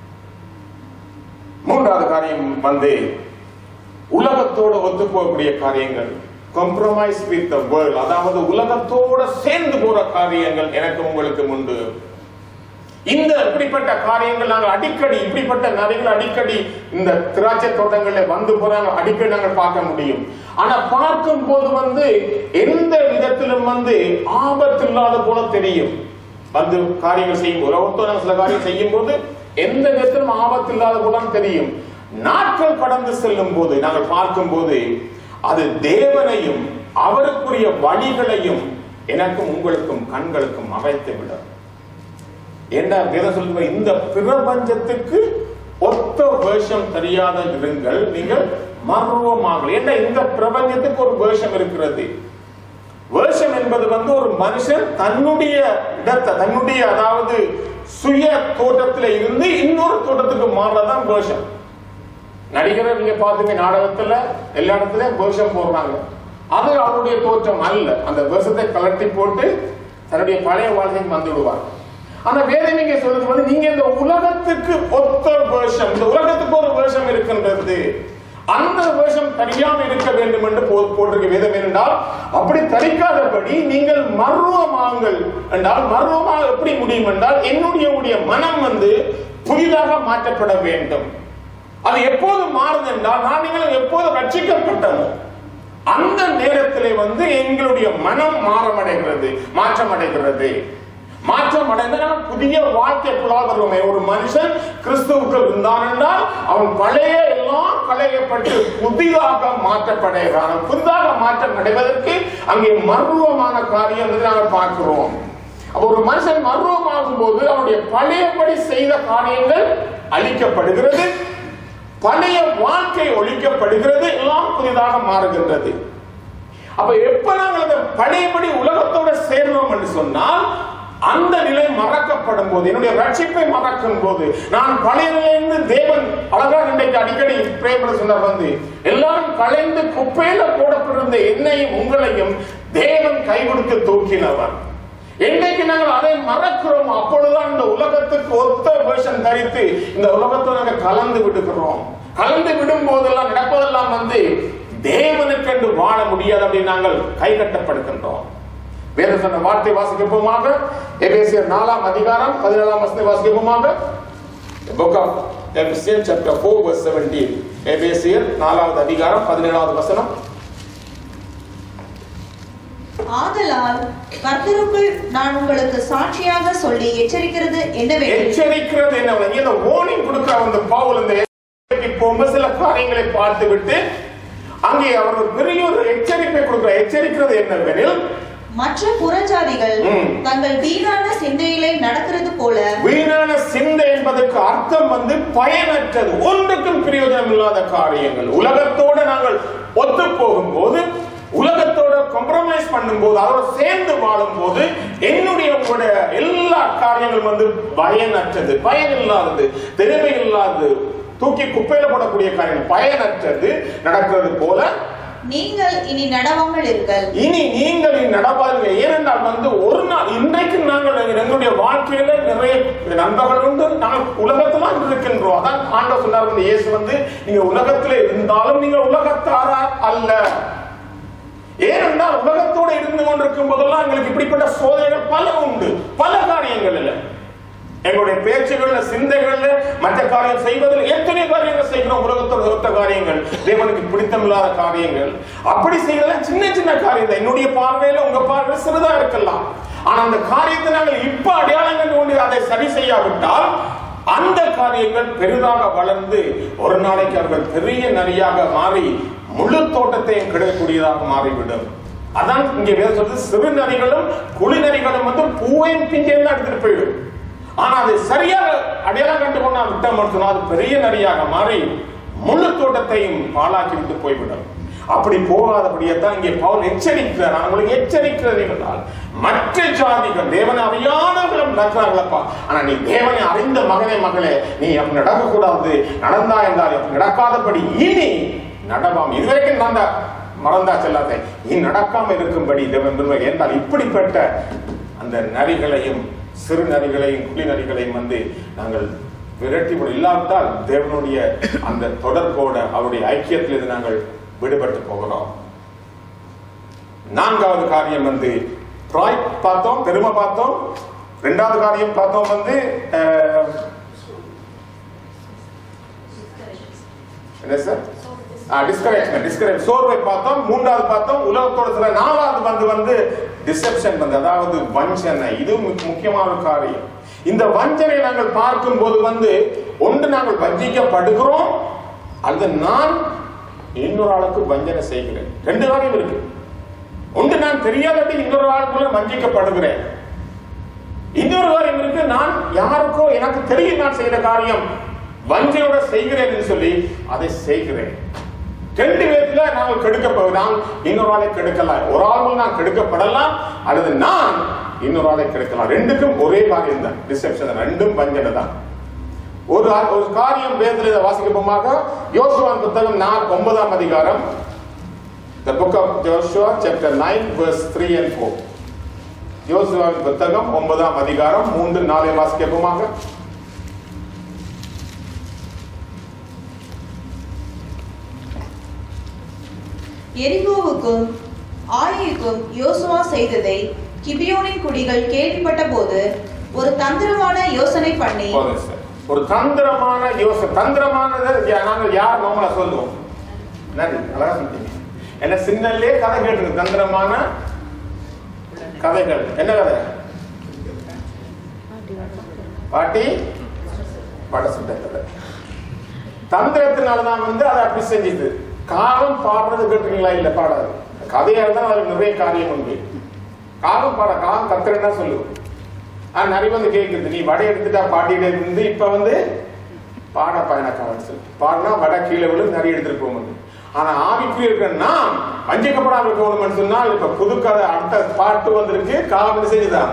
மூன்றாவது காரியம் வந்து உலகத்தோட ஒத்து போகக்கூடிய காரியங்கள் compromise with the world அதாவது உலகத்தோட சேர்ந்து போற காரியங்கள் எனக்கு உங்களுக்கு உண்டு இந்த இப்படிப்பட்ட காரியங்கள் நாங்கள் அடிக்கடி இப்படிப்பட்ட நரிகள் அடிக்கடி இந்த திராட்சை தோட்டங்கள்ல வந்து போறாங்க அடிக்கடி நாங்கள் பார்க்க முடியும் ஆனா பார்க்கும் போது வந்து எந்த விதத்திலும் வந்து ஆபத்து இல்லாத போல தெரியும் வந்து காரியங்கள் செய்யும் உலகத்தோட நாங்கள் சில காரியம் செய்யும் போது எந்த விதத்திலும் ஆபத்து இல்லாத போல தெரியும் நாட்கள் கடந்து செல்லும் போது நாங்கள் பார்க்கும் போது அது தேவனையும் அவருக்குரிய வழிகளையும் எனக்கும் உங்களுக்கும் கண்களுக்கும் அமைத்து விடும் என்ன வேதம் சொல்லுங்க இந்த பிரபஞ்சத்துக்கு ஒத்த வேஷம் தெரியாத இருங்கள் நீங்கள் மர்வமாக என்ன இந்த பிரபஞ்சத்துக்கு ஒரு வேஷம் இருக்கிறது வேஷம் என்பது வந்து ஒரு மனுஷன் தன்னுடைய இடத்தை தன்னுடைய அதாவது சுய தோட்டத்துல இருந்து இன்னொரு தோட்டத்துக்கு மாறதான் வேஷம் நடிகரை நீங்க பாத்துங்க நாடகத்துல எல்லா இடத்துலயும் வேஷம் போடுறாங்க அது அவருடைய தோற்றம் அல்ல அந்த வேஷத்தை கலட்டி போட்டு தன்னுடைய பழைய வாழ்க்கைக்கு வந்து விடுவார் ஆனா வேதம் இங்க சொல்றது வந்து நீங்க இந்த உலகத்துக்கு ஒத்த வேஷம் இந்த உலகத்துக்கு ஒரு வேஷம் இருக்கின்றது அந்த வேஷம் தெரியாம இருக்க வேண்டும் என்று போ- போட்டிருக்க வேதம் என்றால் அப்படி தரிக்காதபடி நீங்கள் மர்வமாங்கள் என்றால் மர்வமாக எப்படி முடியும் என்றால் என்னுடைய உடைய மனம் வந்து புதிதாக மாற்றப்பட வேண்டும் அது எப்போது மாறுது என்றால் நான் நீங்களும் எப்போது ரட்சிக்கப்பட்டமோ அந்த நேரத்திலே வந்து எங்களுடைய மனம் மாறமடைகிறது மாற்றமடைகிறது மாற்றம் அடைந்தால் புதிய வாழ்க்கைக்குள்ளாக வருவோமே ஒரு மனுஷன் கிறிஸ்துவுக்கு இருந்தான் என்றால் அவன் பழைய எல்லாம் களையப்பட்டு புதிதாக மாற்றப்படுகிறான் புதிதாக மாற்றம் அடைவதற்கு அங்கே மர்வமான காரியம் என்று நாங்கள் பார்க்கிறோம் அப்ப ஒரு மனுஷன் மர்வமாகும் போது அவனுடைய பழையபடி செய்த காரியங்கள் அழிக்கப்படுகிறது பழைய வாழ்க்கை ஒழிக்கப்படுகிறது எல்லாம் புதிதாக மாறுகின்றது அப்ப எப்ப நாங்கள் அந்த பழையபடி உலகத்தோட சேர்றோம் என்று சொன்னால் அந்த நிலை மறக்கப்படும் போது என்னுடைய ரட்சிப்பை மறக்கும் போது நான் பழைய நிலையிலிருந்து தேவன் அழகா இன்றைக்கு அடிக்கடி பிரேம சொன்னார் வந்து எல்லாரும் கலைந்து குப்பையில போடப்பட்டிருந்த என்னையும் உங்களையும் தேவன் கை கொடுத்து தூக்கினவர் என்னைக்கு நாங்கள் அதை மறக்கிறோம் அப்பொழுதுதான் இந்த உலகத்துக்கு ஒத்த வேஷம் தரித்து இந்த உலகத்தை நாங்கள் கலந்து விடுகிறோம் கலந்து விடும் போதெல்லாம் நடப்பதெல்லாம் வந்து தேவனுக்கென்று வாழ முடியாது அப்படின்னு நாங்கள் கை கட்டப்படுகின்றோம் வேற சொன்ன வார்த்தை வாசிக்கப்போமாக எபேசியர் நாலாம் அதிகாரம் பதினேழாம் வசனத்தை வாசிக்கப்போமாக புக் ஆஃப் எபேசியர் சாப்டர் 4 verse 17 எபேசியர் நாலாவது அதிகாரம் பதினேழாவது வசனம் ஆதலால் கர்த்தருக்குள் நான் உங்களுக்கு சாட்சியாக சொல்லி எச்சரிக்கிறது என்னவெனில் எச்சரிக்கிறது என்ன இந்த வார்னிங் கொடுக்க அந்த பவுல் இந்த எச்சரிக்கை போகும்போது சில காரியங்களை பார்த்து விட்டு அங்கே அவர் ஒரு பெரிய ஒரு எச்சரிப்பை கொடுக்கிறார் எச்சரிக்கிறது என்னவெனில் மற்ற புறஜாதிகள் ம். தங்கள் வீணான சிந்தையிலே நடக்கிறது போல வீணான சிந்தை என்பதற்கு அர்த்தம் வந்து பயனற்றது ஒன்றுக்கும் பிரயோஜனம் இல்லாத காரியங்கள் உலகத்தோட நாங்கள் ஒத்து போகும்போது உலகத்தோட காம்ப்ரமைஸ் பண்ணும்போது அதோட சேர்ந்து வாழும்போது என்னுடைய உங்களுடைய எல்லா காரியங்களும் வந்து பயனற்றது பயன் இல்லாதது தேவை இல்லாதது தூக்கி குப்பையில போடக்கூடிய காரியங்கள் பயனற்றது நடக்கிறது போல நீங்கள் இனி நடவாமல் இருங்கள் இனி நீங்கள் நடவார்கள் ஏனென்றால் வந்து ஒரு நாள் இன்றைக்கு நாங்கள் எங்களுடைய வாழ்க்கையில நிறைய நண்பர்கள் உண்டு நாங்கள் உலகத்துல இருக்கின்றோம் அதான் ஆண்டவர் சொன்னார் வந்து இயேசு வந்து நீங்க உலகத்திலே இருந்தாலும் நீங்க உலகத்தாரா அல்ல ஏனென்றால் உலகத்தோடு இருந்து கொண்டிருக்கும் போதெல்லாம் எங்களுக்கு இப்படிப்பட்ட சோதனைகள் பல உண்டு பல காரியங்கள் இல்லை எங்களுடைய பேச்சுகள்ல சிந்தைகள்ல மற்ற காரியம் செய்வதில் எத்தனை காரியங்கள் செய்கிறோம் உலகத்தோட ஒத்த காரியங்கள் தேவனுக்கு பிடித்தமில்லாத காரியங்கள் அப்படி செய்யலாம் சின்ன சின்ன காரியம் தான் என்னுடைய பார்வையில உங்க பார்வையில சிறிதா இருக்கலாம் ஆனா அந்த காரியத்தை நாங்கள் இப்ப அடையாளம் கண்டு கொண்டு அதை சரி செய்யாவிட்டால் அந்த காரியங்கள் பெரிதாக வளர்ந்து ஒரு நாளைக்கு அவர்கள் பெரிய நரியாக மாறி முழு தோட்டத்தையும் கிடைக்கக்கூடியதாக மாறிவிடும் அதான் இங்க வேற சொல்றது சிறு நரிகளும் குழி நரிகளும் வந்து பூவையும் பிஞ்சையும் தான் எடுத்துட்டு போயிடும் ஆனா அது சரியாக அடையாளம் கண்டு கொண்டா விட்டம் சொன்னா அது பெரிய நரியாக மாறி முழு தோட்டத்தையும் பாழாக்கி விட்டு போய்விடும் அப்படி போகாதபடியே தான் இங்கே பவுல் எச்சரிக்கிறார் நான் உங்களுக்கு எச்சரிக்கிறது என்றால் மற்ற ஜாதிகள் தேவனை அறியாதவர்களும் நடக்கிறார்களப்பா ஆனா நீ தேவனை அறிந்த மகனே மகளே நீ அப்படி நடக்கக்கூடாது நடந்தா என்றால் அப்படி நடக்காதபடி இனி நடவாம் இதுவரைக்கும் நடந்த மறந்தா செல்லாதே நீ நடக்காம இருக்கும்படி தேவன் விரும்புகிறார். என்றால் இப்படிப்பட்ட அந்த நரிகளையும் சிறு நரிகளையும் குழி நரிகளையும் வந்து நாங்கள் விரட்டி விட இல்லாவிட்டால் தேவனுடைய அந்த தொடர்போட அவருடைய ஐக்கியத்திலிருந்து நாங்கள் விடுபட்டு போகிறோம் நான்காவது காரியம் வந்து ப்ராய் பார்த்தோம் பெருமை பார்த்தோம் ரெண்டாவது காரியம் பார்த்தோம் வந்து அஹ், என்ன சார் டிஸ்கரேஜ்மெண்ட் டிஸ்கரேஜ் சோர்வை பார்த்தோம் மூன்றாவது பார்த்தோம் உலகத்தோட சில நாலாவது வந்து வந்து டிசெப்ஷன் வந்து அதாவது வஞ்சனை இது மு- முக்கியமான ஒரு காரியம் இந்த வஞ்சனை நாங்கள் பார்க்கும்போது வந்து ஒன்று நாங்கள் வஞ்சிக்கப்படுகிறோம் அல்லது நான் இன்னொரு ஆளுக்கு வஞ்சனை செய்கிறேன் ரெண்டு காரியம் இருக்கு ஒன்று நான் தெரியாதபடி இன்னொரு ஆள் மூலம் வஞ்சிக்கப்படுகிறேன் இன்னொரு காரியம் இருக்கு நான் யாருக்கோ எனக்கு தெரியும் நான் செய்த காரியம் வஞ்சையோட செய்கிறேன் என்று சொல்லி அதை செய்கிறேன் ரெண்டு விதத்துல நாங்கள் கெடுக்கப்படும் நான் இன்னொரு ஆளை கெடுக்கலாம் ஒரு ஆள் நான் கெடுக்கப்படலாம் அல்லது நான் இன்னொரு ஆளை கெடுக்கலாம் ரெண்டுக்கும் ஒரே காரியம் தான் டிசெப்ஷன் ரெண்டும் வஞ்சனை தான் ஒரு ஆ- ஒரு காரியம் வேதத்தில் இதை வாசிக்கப்போமாக யோசுவான் புத்தகம் நான் ஒன்பதாம் அதிகாரம் The book of Joshua chapter 9 verse 3 and 4 யோசுவாவின் புத்தகம் ஒன்பதாம் அதிகாரம் மூன்று நாளை வாசிக்கப்போமாக எரிகோவுக்கும் ஆயிக்கும் யோசுவா செய்ததை கிபியோனின் குடிகள் கேள்விப்பட்ட போது ஒரு தந்திரமான யோசனை பண்ணி போதும் சார் ஒரு தந்திரமான யோசனை தந்திரமானதை யா- நாங்கள் யார் நம்மள சொல்லுவோம் நன்றி அழகா சொல்லிட்டீங்க என்ன சின்னல்லே கதை கேட்டுருக்கு தந்திரமான கதைகள் என்ன கதை பாட்டி பட சுட்ட கதை தந்திரத்தினாலதான் வந்து அதை அப்படி செஞ்சுது காகம் பாடுறது கேட்டுருக்கீங்களா இல்ல பாடாது கதையா இருந்தா அதுல நிறைய காரியம் உண்டு காகம் பாட காகம் கத்துறேன்னா சொல்லுவோம் ஆனா நிறைய வந்து கேக்குது நீ வடை எடுத்துட்டா பாட்டியில இருந்து இப்ப வந்து பாட பயணக்காரன் சொல்லு பாடினா வடை கீழே விழு நிறைய எடுத்துட்டு போக முடியும் ஆனா ஆவிக்குரிய இருக்கிற நாம் வஞ்சிக்கப்படாமல் இருக்கணும்னு சொன்னால் இப்ப புது கதை அடுத்த பாட்டு வந்திருக்கு காலம் என்ன செஞ்சுதான்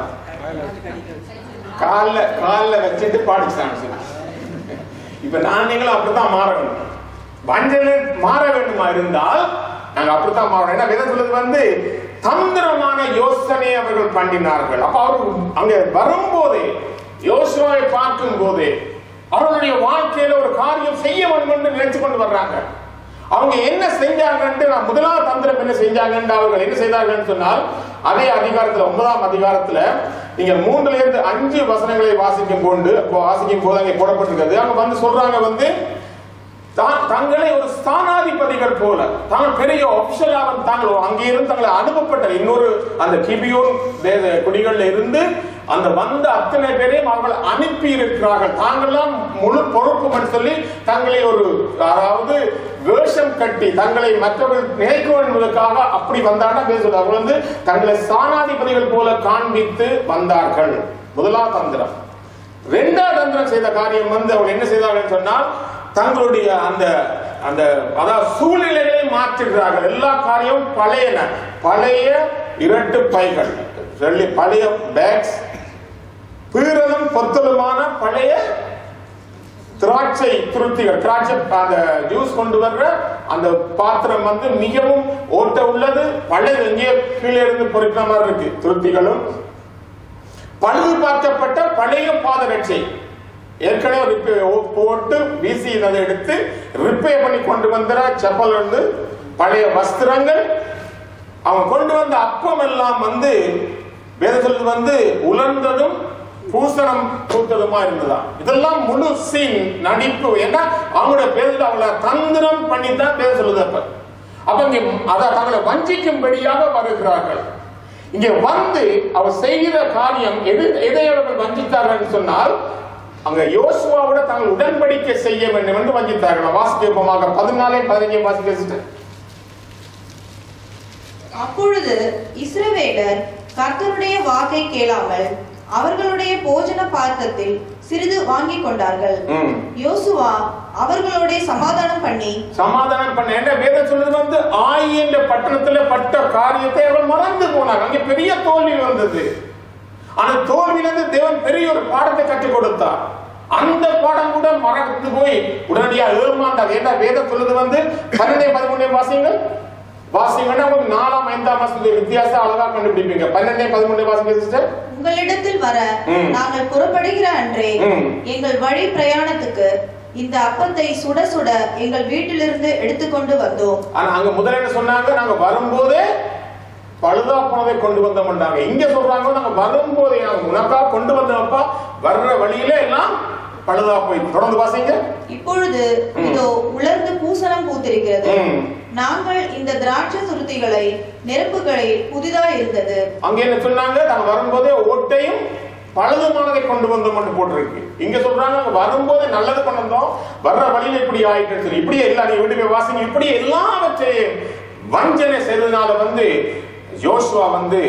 கால்ல கால்ல வச்சுட்டு பாடிச்சாங்க சொல்லி இப்ப நான் நீங்களும் அப்படித்தான் மாறணும் வஞ்சனை மாற வேண்டுமா இருந்தால் நாங்க அப்படித்தான் மாறணும் என்ன விதை சொல்றது வந்து தந்திரமான யோசனை அவர்கள் பண்ணினார்கள் அப்ப அவர் அங்க வரும்போதே யோசுவாவை பார்க்கும் போதே அவர்களுடைய வாழ்க்கையில ஒரு காரியம் செய்ய வேண்டும் என்று நினைச்சு கொண்டு வர்றாங்க அவங்க என்ன செஞ்சாங்கன்னு நான் முதலாவது தந்திரம் என்ன செஞ்சாங்கன்னு அவர்கள் என்ன செய்தார்கள்னு சொன்னால் அதே அதிகாரத்துல ஒன்பதாம் அதிகாரத்துல நீங்க மூன்றுல இருந்து அஞ்சு வசனங்களை வாசிக்கும் போது வாசிக்கும் போது அங்கே போடப்பட்டிருக்கிறது அவங்க வந்து சொல்றாங்க வந்து தா- தங்களை ஒரு ஸ்தானாதிபதிகள் போல தாங்கள் பெரிய ஒபிஷலா தாங்கள் அங்கே இருந்து தங்களை அனுப்பப்பட்ட இன்னொரு அந்த கிபியோன் தே- குடிகள்ல இருந்து அந்த வந்த அத்தனை பேரையும் அவர்கள் அனுப்பி இருக்கிறார்கள் தாங்கள்லாம் முழு பொறுப்பு சொல்லி தங்களை ஒரு அதாவது வேஷம் கட்டி தங்களை மற்றவர்கள் நினைக்க என்பதற்காக அப்படி வந்தாங்கன்னா பேசுவது அவங்க வந்து தங்களை ஸ்தானாதிபதிகள் போல காண்பித்து வந்தார்கள் முதலாம் தந்திரம் ரெண்டாவது தந்திரம் செய்த காரியம் வந்து அவங்க என்ன செய்தார்கள் சொன்னால் தங்களுடைய அந்த அந்த அதாவது சூழ்நிலைகளை மாற்றுகிறார்கள் எல்லா காரியமும் பழையன பழைய இரட்டு பைகள் சொல்லி பழைய பேக்ஸ் பீரலும் பொத்தலுமான பழைய திராட்சை துருத்திகள் திராட்சை அந்த ஜூஸ் கொண்டு வர்ற அந்த பாத்திரம் வந்து மிகவும் ஓட்ட உள்ளது பழைய எங்கேயோ கீழே இருந்து பொறிக்கிற மாதிரி இருக்கு துருத்திகளும் பழுது பார்க்கப்பட்ட பழைய பாதரட்சை ஏற்கனவே ரிப்பே போட்டு வீசி அதை எடுத்து ரிப்பேர் பண்ணி கொண்டு வந்த செப்பல் வந்து பழைய வஸ்திரங்கள் அவன் கொண்டு வந்த அப்பம் எல்லாம் வந்து வேதத்தில் வந்து உலர்ந்ததும் பூசணம் பூத்ததுமா இருந்ததாம் இதெல்லாம் முழு சீன் நடிப்பு ஏன்னா அவங்களோட பேர்ல அவங்கள தந்திரம் பண்ணி தான் பேர் சொல்லுது அப்ப அப்ப இங்க அத தங்களை வஞ்சிக்கும்படியாக வருகிறார்கள் இங்க வந்து அவர் செய்கிற காரியம் எது எதை அவர்கள் வஞ்சித்தார்கள் சொன்னால் அங்க யோசுவாவோட தாங்கள் உடன்படிக்கை செய்ய வேண்டும் என்று வஞ்சித்தார்கள் வாசிக்கப்பமாக பதினாலே பதினைஞ்சு வாசிக்க அப்பொழுது இஸ்ரவேலர் கர்த்தருடைய வாக்கை கேளாமல் அவர்களுடைய போஜன பாத்திரத்தில் சிறிது வாங்கிக் கொண்டார்கள் ம். யோசுவா அவர்களோட சமாதானம் பண்ணி சமாதானம் பண்ண என்ன வேதம் சொல்றது வந்து ஆயி என்ற பட்டணத்துல பட்ட காரியத்தை அவர்கள் மறந்து போனாங்க அங்க பெரிய தோல்வி வந்தது அந்த தோல்வியிலிருந்து தேவன் பெரிய ஒரு பாடத்தை கற்றுக் கொடுத்தார் அந்த பாடம் கூட மறந்து போய் உடனடியா ஏமாந்தார் ஏன்னா வேதம் சொல்றது வந்து பன்னெண்டே பதிமூணே வாசிங்கள் வாசிங்கன்னா உங்களுக்கு நாலாம் ஐந்தாம் மாசத்துடைய வித்தியாசம் அழகா கண்டுபிடிப்பீங்க பன்னெண்டே பதிமூணே வாசிங்க சிஸ்டர் உங்களிடத்தில் வர ம். நாங்கள் புறப்படுகிற அன்றே ம். எங்கள் வழி பிரயாணத்துக்கு இந்த அப்பத்தை சுட சுட எங்கள் வீட்டிலிருந்து எடுத்துக்கொண்டு வந்தோம் ஆனா அங்க முதல்ல என்ன சொன்னாங்க நாங்க வரும்போதே பழுதா போனதை கொண்டு வந்தோம்ன்றாங்க இங்க சொல்றாங்க நாங்க வரும்போதே நாங்க உனக்கா கொண்டு வந்தோம்ப்பா வர்ற வழியில எல்லாம் பழுதா போய் தொடர்ந்து வாசிங்க இப்பொழுது ம். இதோ உலர்ந்து பூசணம் பூத்திருக்கிறது ம். நாங்கள் இந்த திராட்சை சுருத்திகளை நெருப்புகளை புதிதாய் இருந்தது அங்க என்ன சொன்னாங்க நாங்க வரும்போதே ஓட்டையும் பழுதுமானதை கொண்டு வந்தோம் மட்டும் போட்டிருக்கு இங்க சொல்றாங்க நாங்க வரும்போதே நல்லது கொண்டு வந்தோம் வர்ற வழியில இப்படி ஆயிட்டு சொல்லி இப்படியே எல்லா நீ வீட்டுக்கு போய் வாசிங்க இப்படி எல்லாவற்றையும் வஞ்சனை செய்ததுனால வந்து யோசுவா வந்து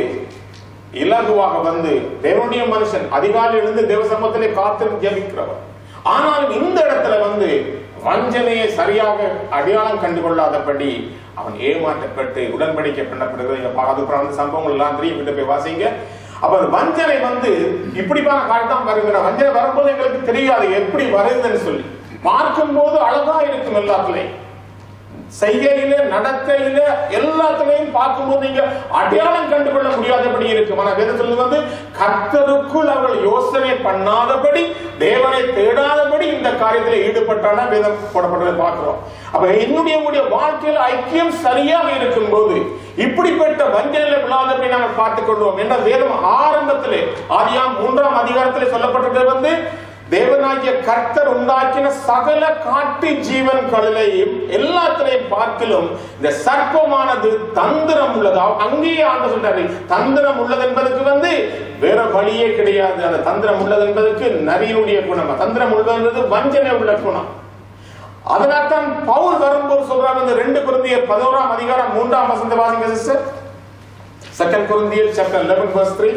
இலகுவாக வந்து தேவனுடைய மனுஷன் அதிகாலையில் இருந்து தேவ சமூகத்திலே காத்திருந்து ஜெபிக்கிறவர் ஆனாலும் இந்த இடத்துல வந்து வஞ்சனையை சரியாக அடையாளம் கண்டு கொள்ளாதபடி அவன் ஏமாற்றப்பட்டு உடன்படிக்கை பண்ணப்படுகிறது இங்க பாதுகாப்பு அந்த சம்பவங்கள் எல்லாம் தெரியும் வீட்டு போய் வாசிங்க அப்ப அந்த வஞ்சனை வந்து இப்படிப்பான காலத்தான் வருகிற வஞ்சனை வரும்போது எங்களுக்கு தெரியாது எப்படி வருதுன்னு சொல்லி பார்க்கும் போது அழகா இருக்கும் எல்லாத்துலயும் செய்கையில நடக்கையில எல்லாத்துலயும் பார்க்கும்போது நீங்க அடையாளம் கண்டுகொள்ள முடியாதபடி இருக்கு ஆனா வேதத்தில் வந்து கர்த்தருக்குள் அவர்கள் யோசனை பண்ணாதபடி தேவனை தேடாதபடி இந்த காரியத்துல ஈடுபட்டான வேதம் போடப்பட்டதை பார்க்கிறோம் அப்ப என்னுடைய உங்களுடைய வாழ்க்கையில ஐக்கியம் சரியாக இருக்கும்போது இப்படிப்பட்ட வஞ்சனையில விழாதபடி நாங்கள் பார்த்துக் கொள்வோம் என்ன வேதம் ஆரம்பத்திலே ஆதியாம் மூன்றாம் அதிகாரத்திலே சொல்லப்பட்டது வந்து தேவனாகிய கர்த்தர் உண்டாக்கின சகல காட்டு ஜீவன்களிலையும் எல்லாத்திலையும் பார்க்கிலும் இந்த சர்ப்பமானது தந்திரம் உள்ளது அவ- அங்கேயே ஆண்டு சொல்றாரு தந்திரம் உள்ளது என்பதற்கு வந்து வேற வழியே கிடையாது அந்த தந்திரம் உள்ளது என்பதற்கு நரியினுடைய குணம் தந்திரம் உள்ளது என்பது வஞ்சனை உள்ள குணம் அதனால்தான் பவுல் வரும்போது சொல்றாங்க இந்த ரெண்டு குருந்தியர் பதினோராம் அதிகாரம் மூன்றாம் வசந்த வாசிங்க சிஸ்டர் செகண்ட் குருந்தியர் சாப்டர் 11 verse 3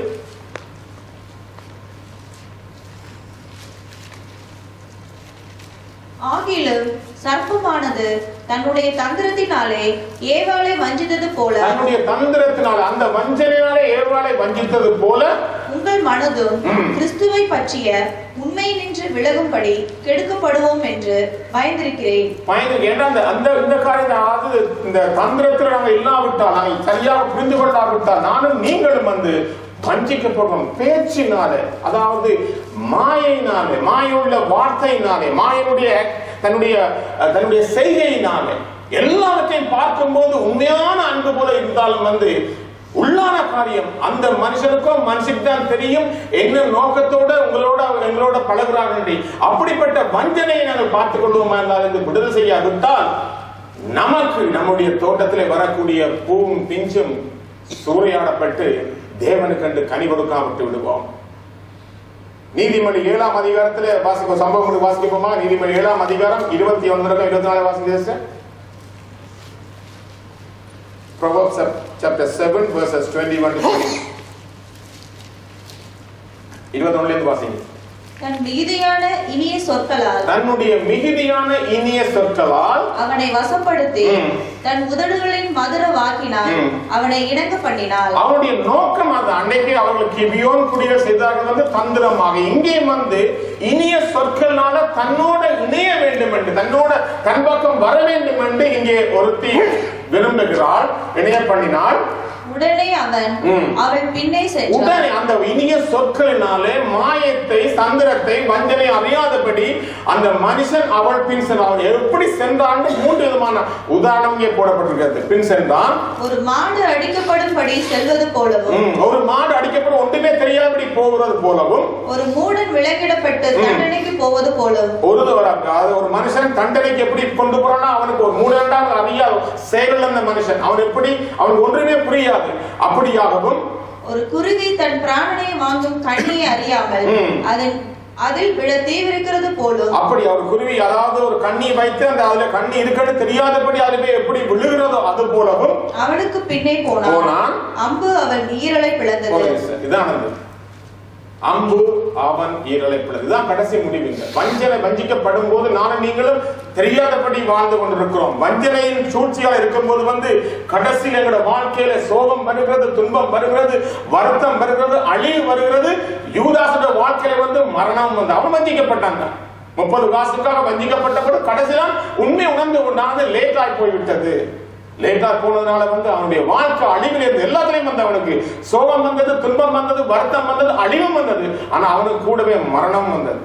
ஆகிலும் சர்ப்பமானது தன்னுடைய தந்திரத்தினாலே ஏவாளை வஞ்சித்தது போல தன்னுடைய தந்திரத்தினால் அந்த வஞ்சனையாலே ஏவாளை வஞ்சித்தது போல உங்கள் மனதும் ம். கிறிஸ்துவை பற்றிய உண்மை நின்று விலகும்படி கெடுக்கப்படுவோம் என்று பயந்திருக்கிறேன் பயந்து ஏன்னா அந்த அந்த இந்த காரியம் அதாவது இந்த தந்திரத்தில் நாங்கள் இல்லாவிட்டால் நாங்கள் சரியாக புரிந்து கொள்ளாவிட்டால் நானும் நீங்களும் வந்து வஞ்சிக்கப்படுவோம் பேச்சினாலே அதாவது மாயினாலே மாயுள்ள வார்த்தையினாலே மாயனுடைய தன்னுடைய அஹ், தன்னுடைய செய்கையினாலே எல்லாவற்றையும் பார்க்கும்போது உண்மையான அன்பு போல இருந்தாலும் வந்து உள்ளான காரியம் அந்த மனுஷனுக்கும் மனுஷனுக்கு தான் தெரியும் என்ன நோக்கத்தோட உங்களோட அவர் எங்களோட பழகுறாங்க அப்படிப்பட்ட வஞ்சனையை நாங்கள் பார்த்துக் கொள்வோமா என்றால் இந்த விடுதலை செய்யாவிட்டால் நமக்கு நம்முடைய தோட்டத்திலே வரக்கூடிய பூவும் பிஞ்சும் சூறையாடப்பட்டு தேவனுக்கு கண்டு கனி கொடுக்காம விட்டு விடுவோம் நீதிமொழி ஏழாம் அதிகாரத்திலே வாசிப்போம் சம்பவம் வாசிப்போமா நீதிமொழி ஏழாம் அதிகாரம் இருபத்தி ஒன்று இருபத்தி நாலு வாசிக்க Proverbs chapter 7 verses 21 to 20. இருபத்தொன்னுல இருந்து வாசிங்க தன் மீதியான இனிய சொற்களால் தன்னுடைய மிகுதியான இனிய சொற்களால் அவனை வசப்படுத்தி ம். தன் உதடுகளின் மதுர வாக்கினால் ம். அவனை இணங்க பண்ணினாள் அவனுடைய நோக்கம் அது அன்னைக்கு அவர்களுக்கு கிபியோன் குடிகள் செய்தார்கள் வந்து தந்திரமாக இங்கே வந்து இனிய சொற்களால தன்னோட இணைய வேண்டும் என்று தன்னோட தன் பக்கம் வர வேண்டும் என்று இங்கே ஒருத்தி விரும்புகிறாள் இணைய பண்ணினாள் உடனே அவன் ம். அவள் பின்னே சென்றான் உடனே அந்த இனிய சொற்களினாலே மாயத்தை தந்திரத்தை வஞ்சனை அறியாதபடி அந்த மனுஷன் அவள் பின் சென்றான் அவன் எப்படி சென்றான் மூன்று விதமான உதாரணம் இங்கே போடப்பட்டிருக்கிறது பின் சென்றான் ஒரு மாடு அடிக்கப்படும்படி செல்வது போலவும் ம், ஒரு மாடு அடிக்கப்படும் ஒன்றுமே தெரியாதபடி போகிறது போலவும் ஒரு மூடன் விலங்கிடப்பட்டு ம். தண்டனைக்கு போவது போலவும் ஒரு அதாவது ஒரு மனுஷன் தண்டனைக்கு எப்படி கொண்டு போறானா அவனுக்கு ஒரு மூணு ரெண்டாவது அறியாது செயல் அந்த மனுஷன் அவன் எப்படி அவனுக்கு ஒன்றுமே புரியாது அப்படியாகவும் ஒரு குருவி தன் பிராணனை வாங்கும் கண்ணியை அறியாமல் ம். அதன் அதில் விழ தீவிரிக்கிறது போலும் அப்படி அவர் குருவி அதாவது ஒரு கண்ணி வைத்து அந்த அதுல கண்ணி இருக்குன்னு தெரியாதபடி அதுவே எப்படி விழுகிறதோ அது போலவும் அவனுக்கு பின்னே போனான் போனான். அம்பு அவன் ஈரலை பிளந்தது போகுது சார். இதான் நடந்தது. அம்பு அவன் ஈரலை பிளது இதுதான் கடைசி முடிவுங்க வஞ்சனை வஞ்சிக்கப்படும் போது நானும் நீங்களும் தெரியாதபடி வாழ்ந்து கொண்டிருக்கிறோம் வஞ்சனையின் சூழ்ச்சியால் இருக்கும்போது வந்து கடைசியில் எங்களோட வாழ்க்கையில சோகம் வருகிறது துன்பம் வருகிறது வருத்தம் வருகிறது அழிவு வருகிறது யூதாசோட வாழ்க்கையில வந்து மரணம் வந்து அவன் வஞ்சிக்கப்பட்டாங்க முப்பது காசுக்காக வஞ்சிக்கப்பட்டபோது கடைசியில் உண்மை உணர்ந்து கொண்டானது லேட் ஆகி போய்விட்டது லேட்டா போனதுனால வந்து அவனுடைய வாழ்க்கை அழிவில் இருந்து எல்லாத்துலயும் வந்து அவனுக்கு சோகம் வந்தது துன்பம் வந்தது வருத்தம் வந்தது அழிவும் வந்தது ஆனா அவனுக்கு கூடவே மரணம் வந்தது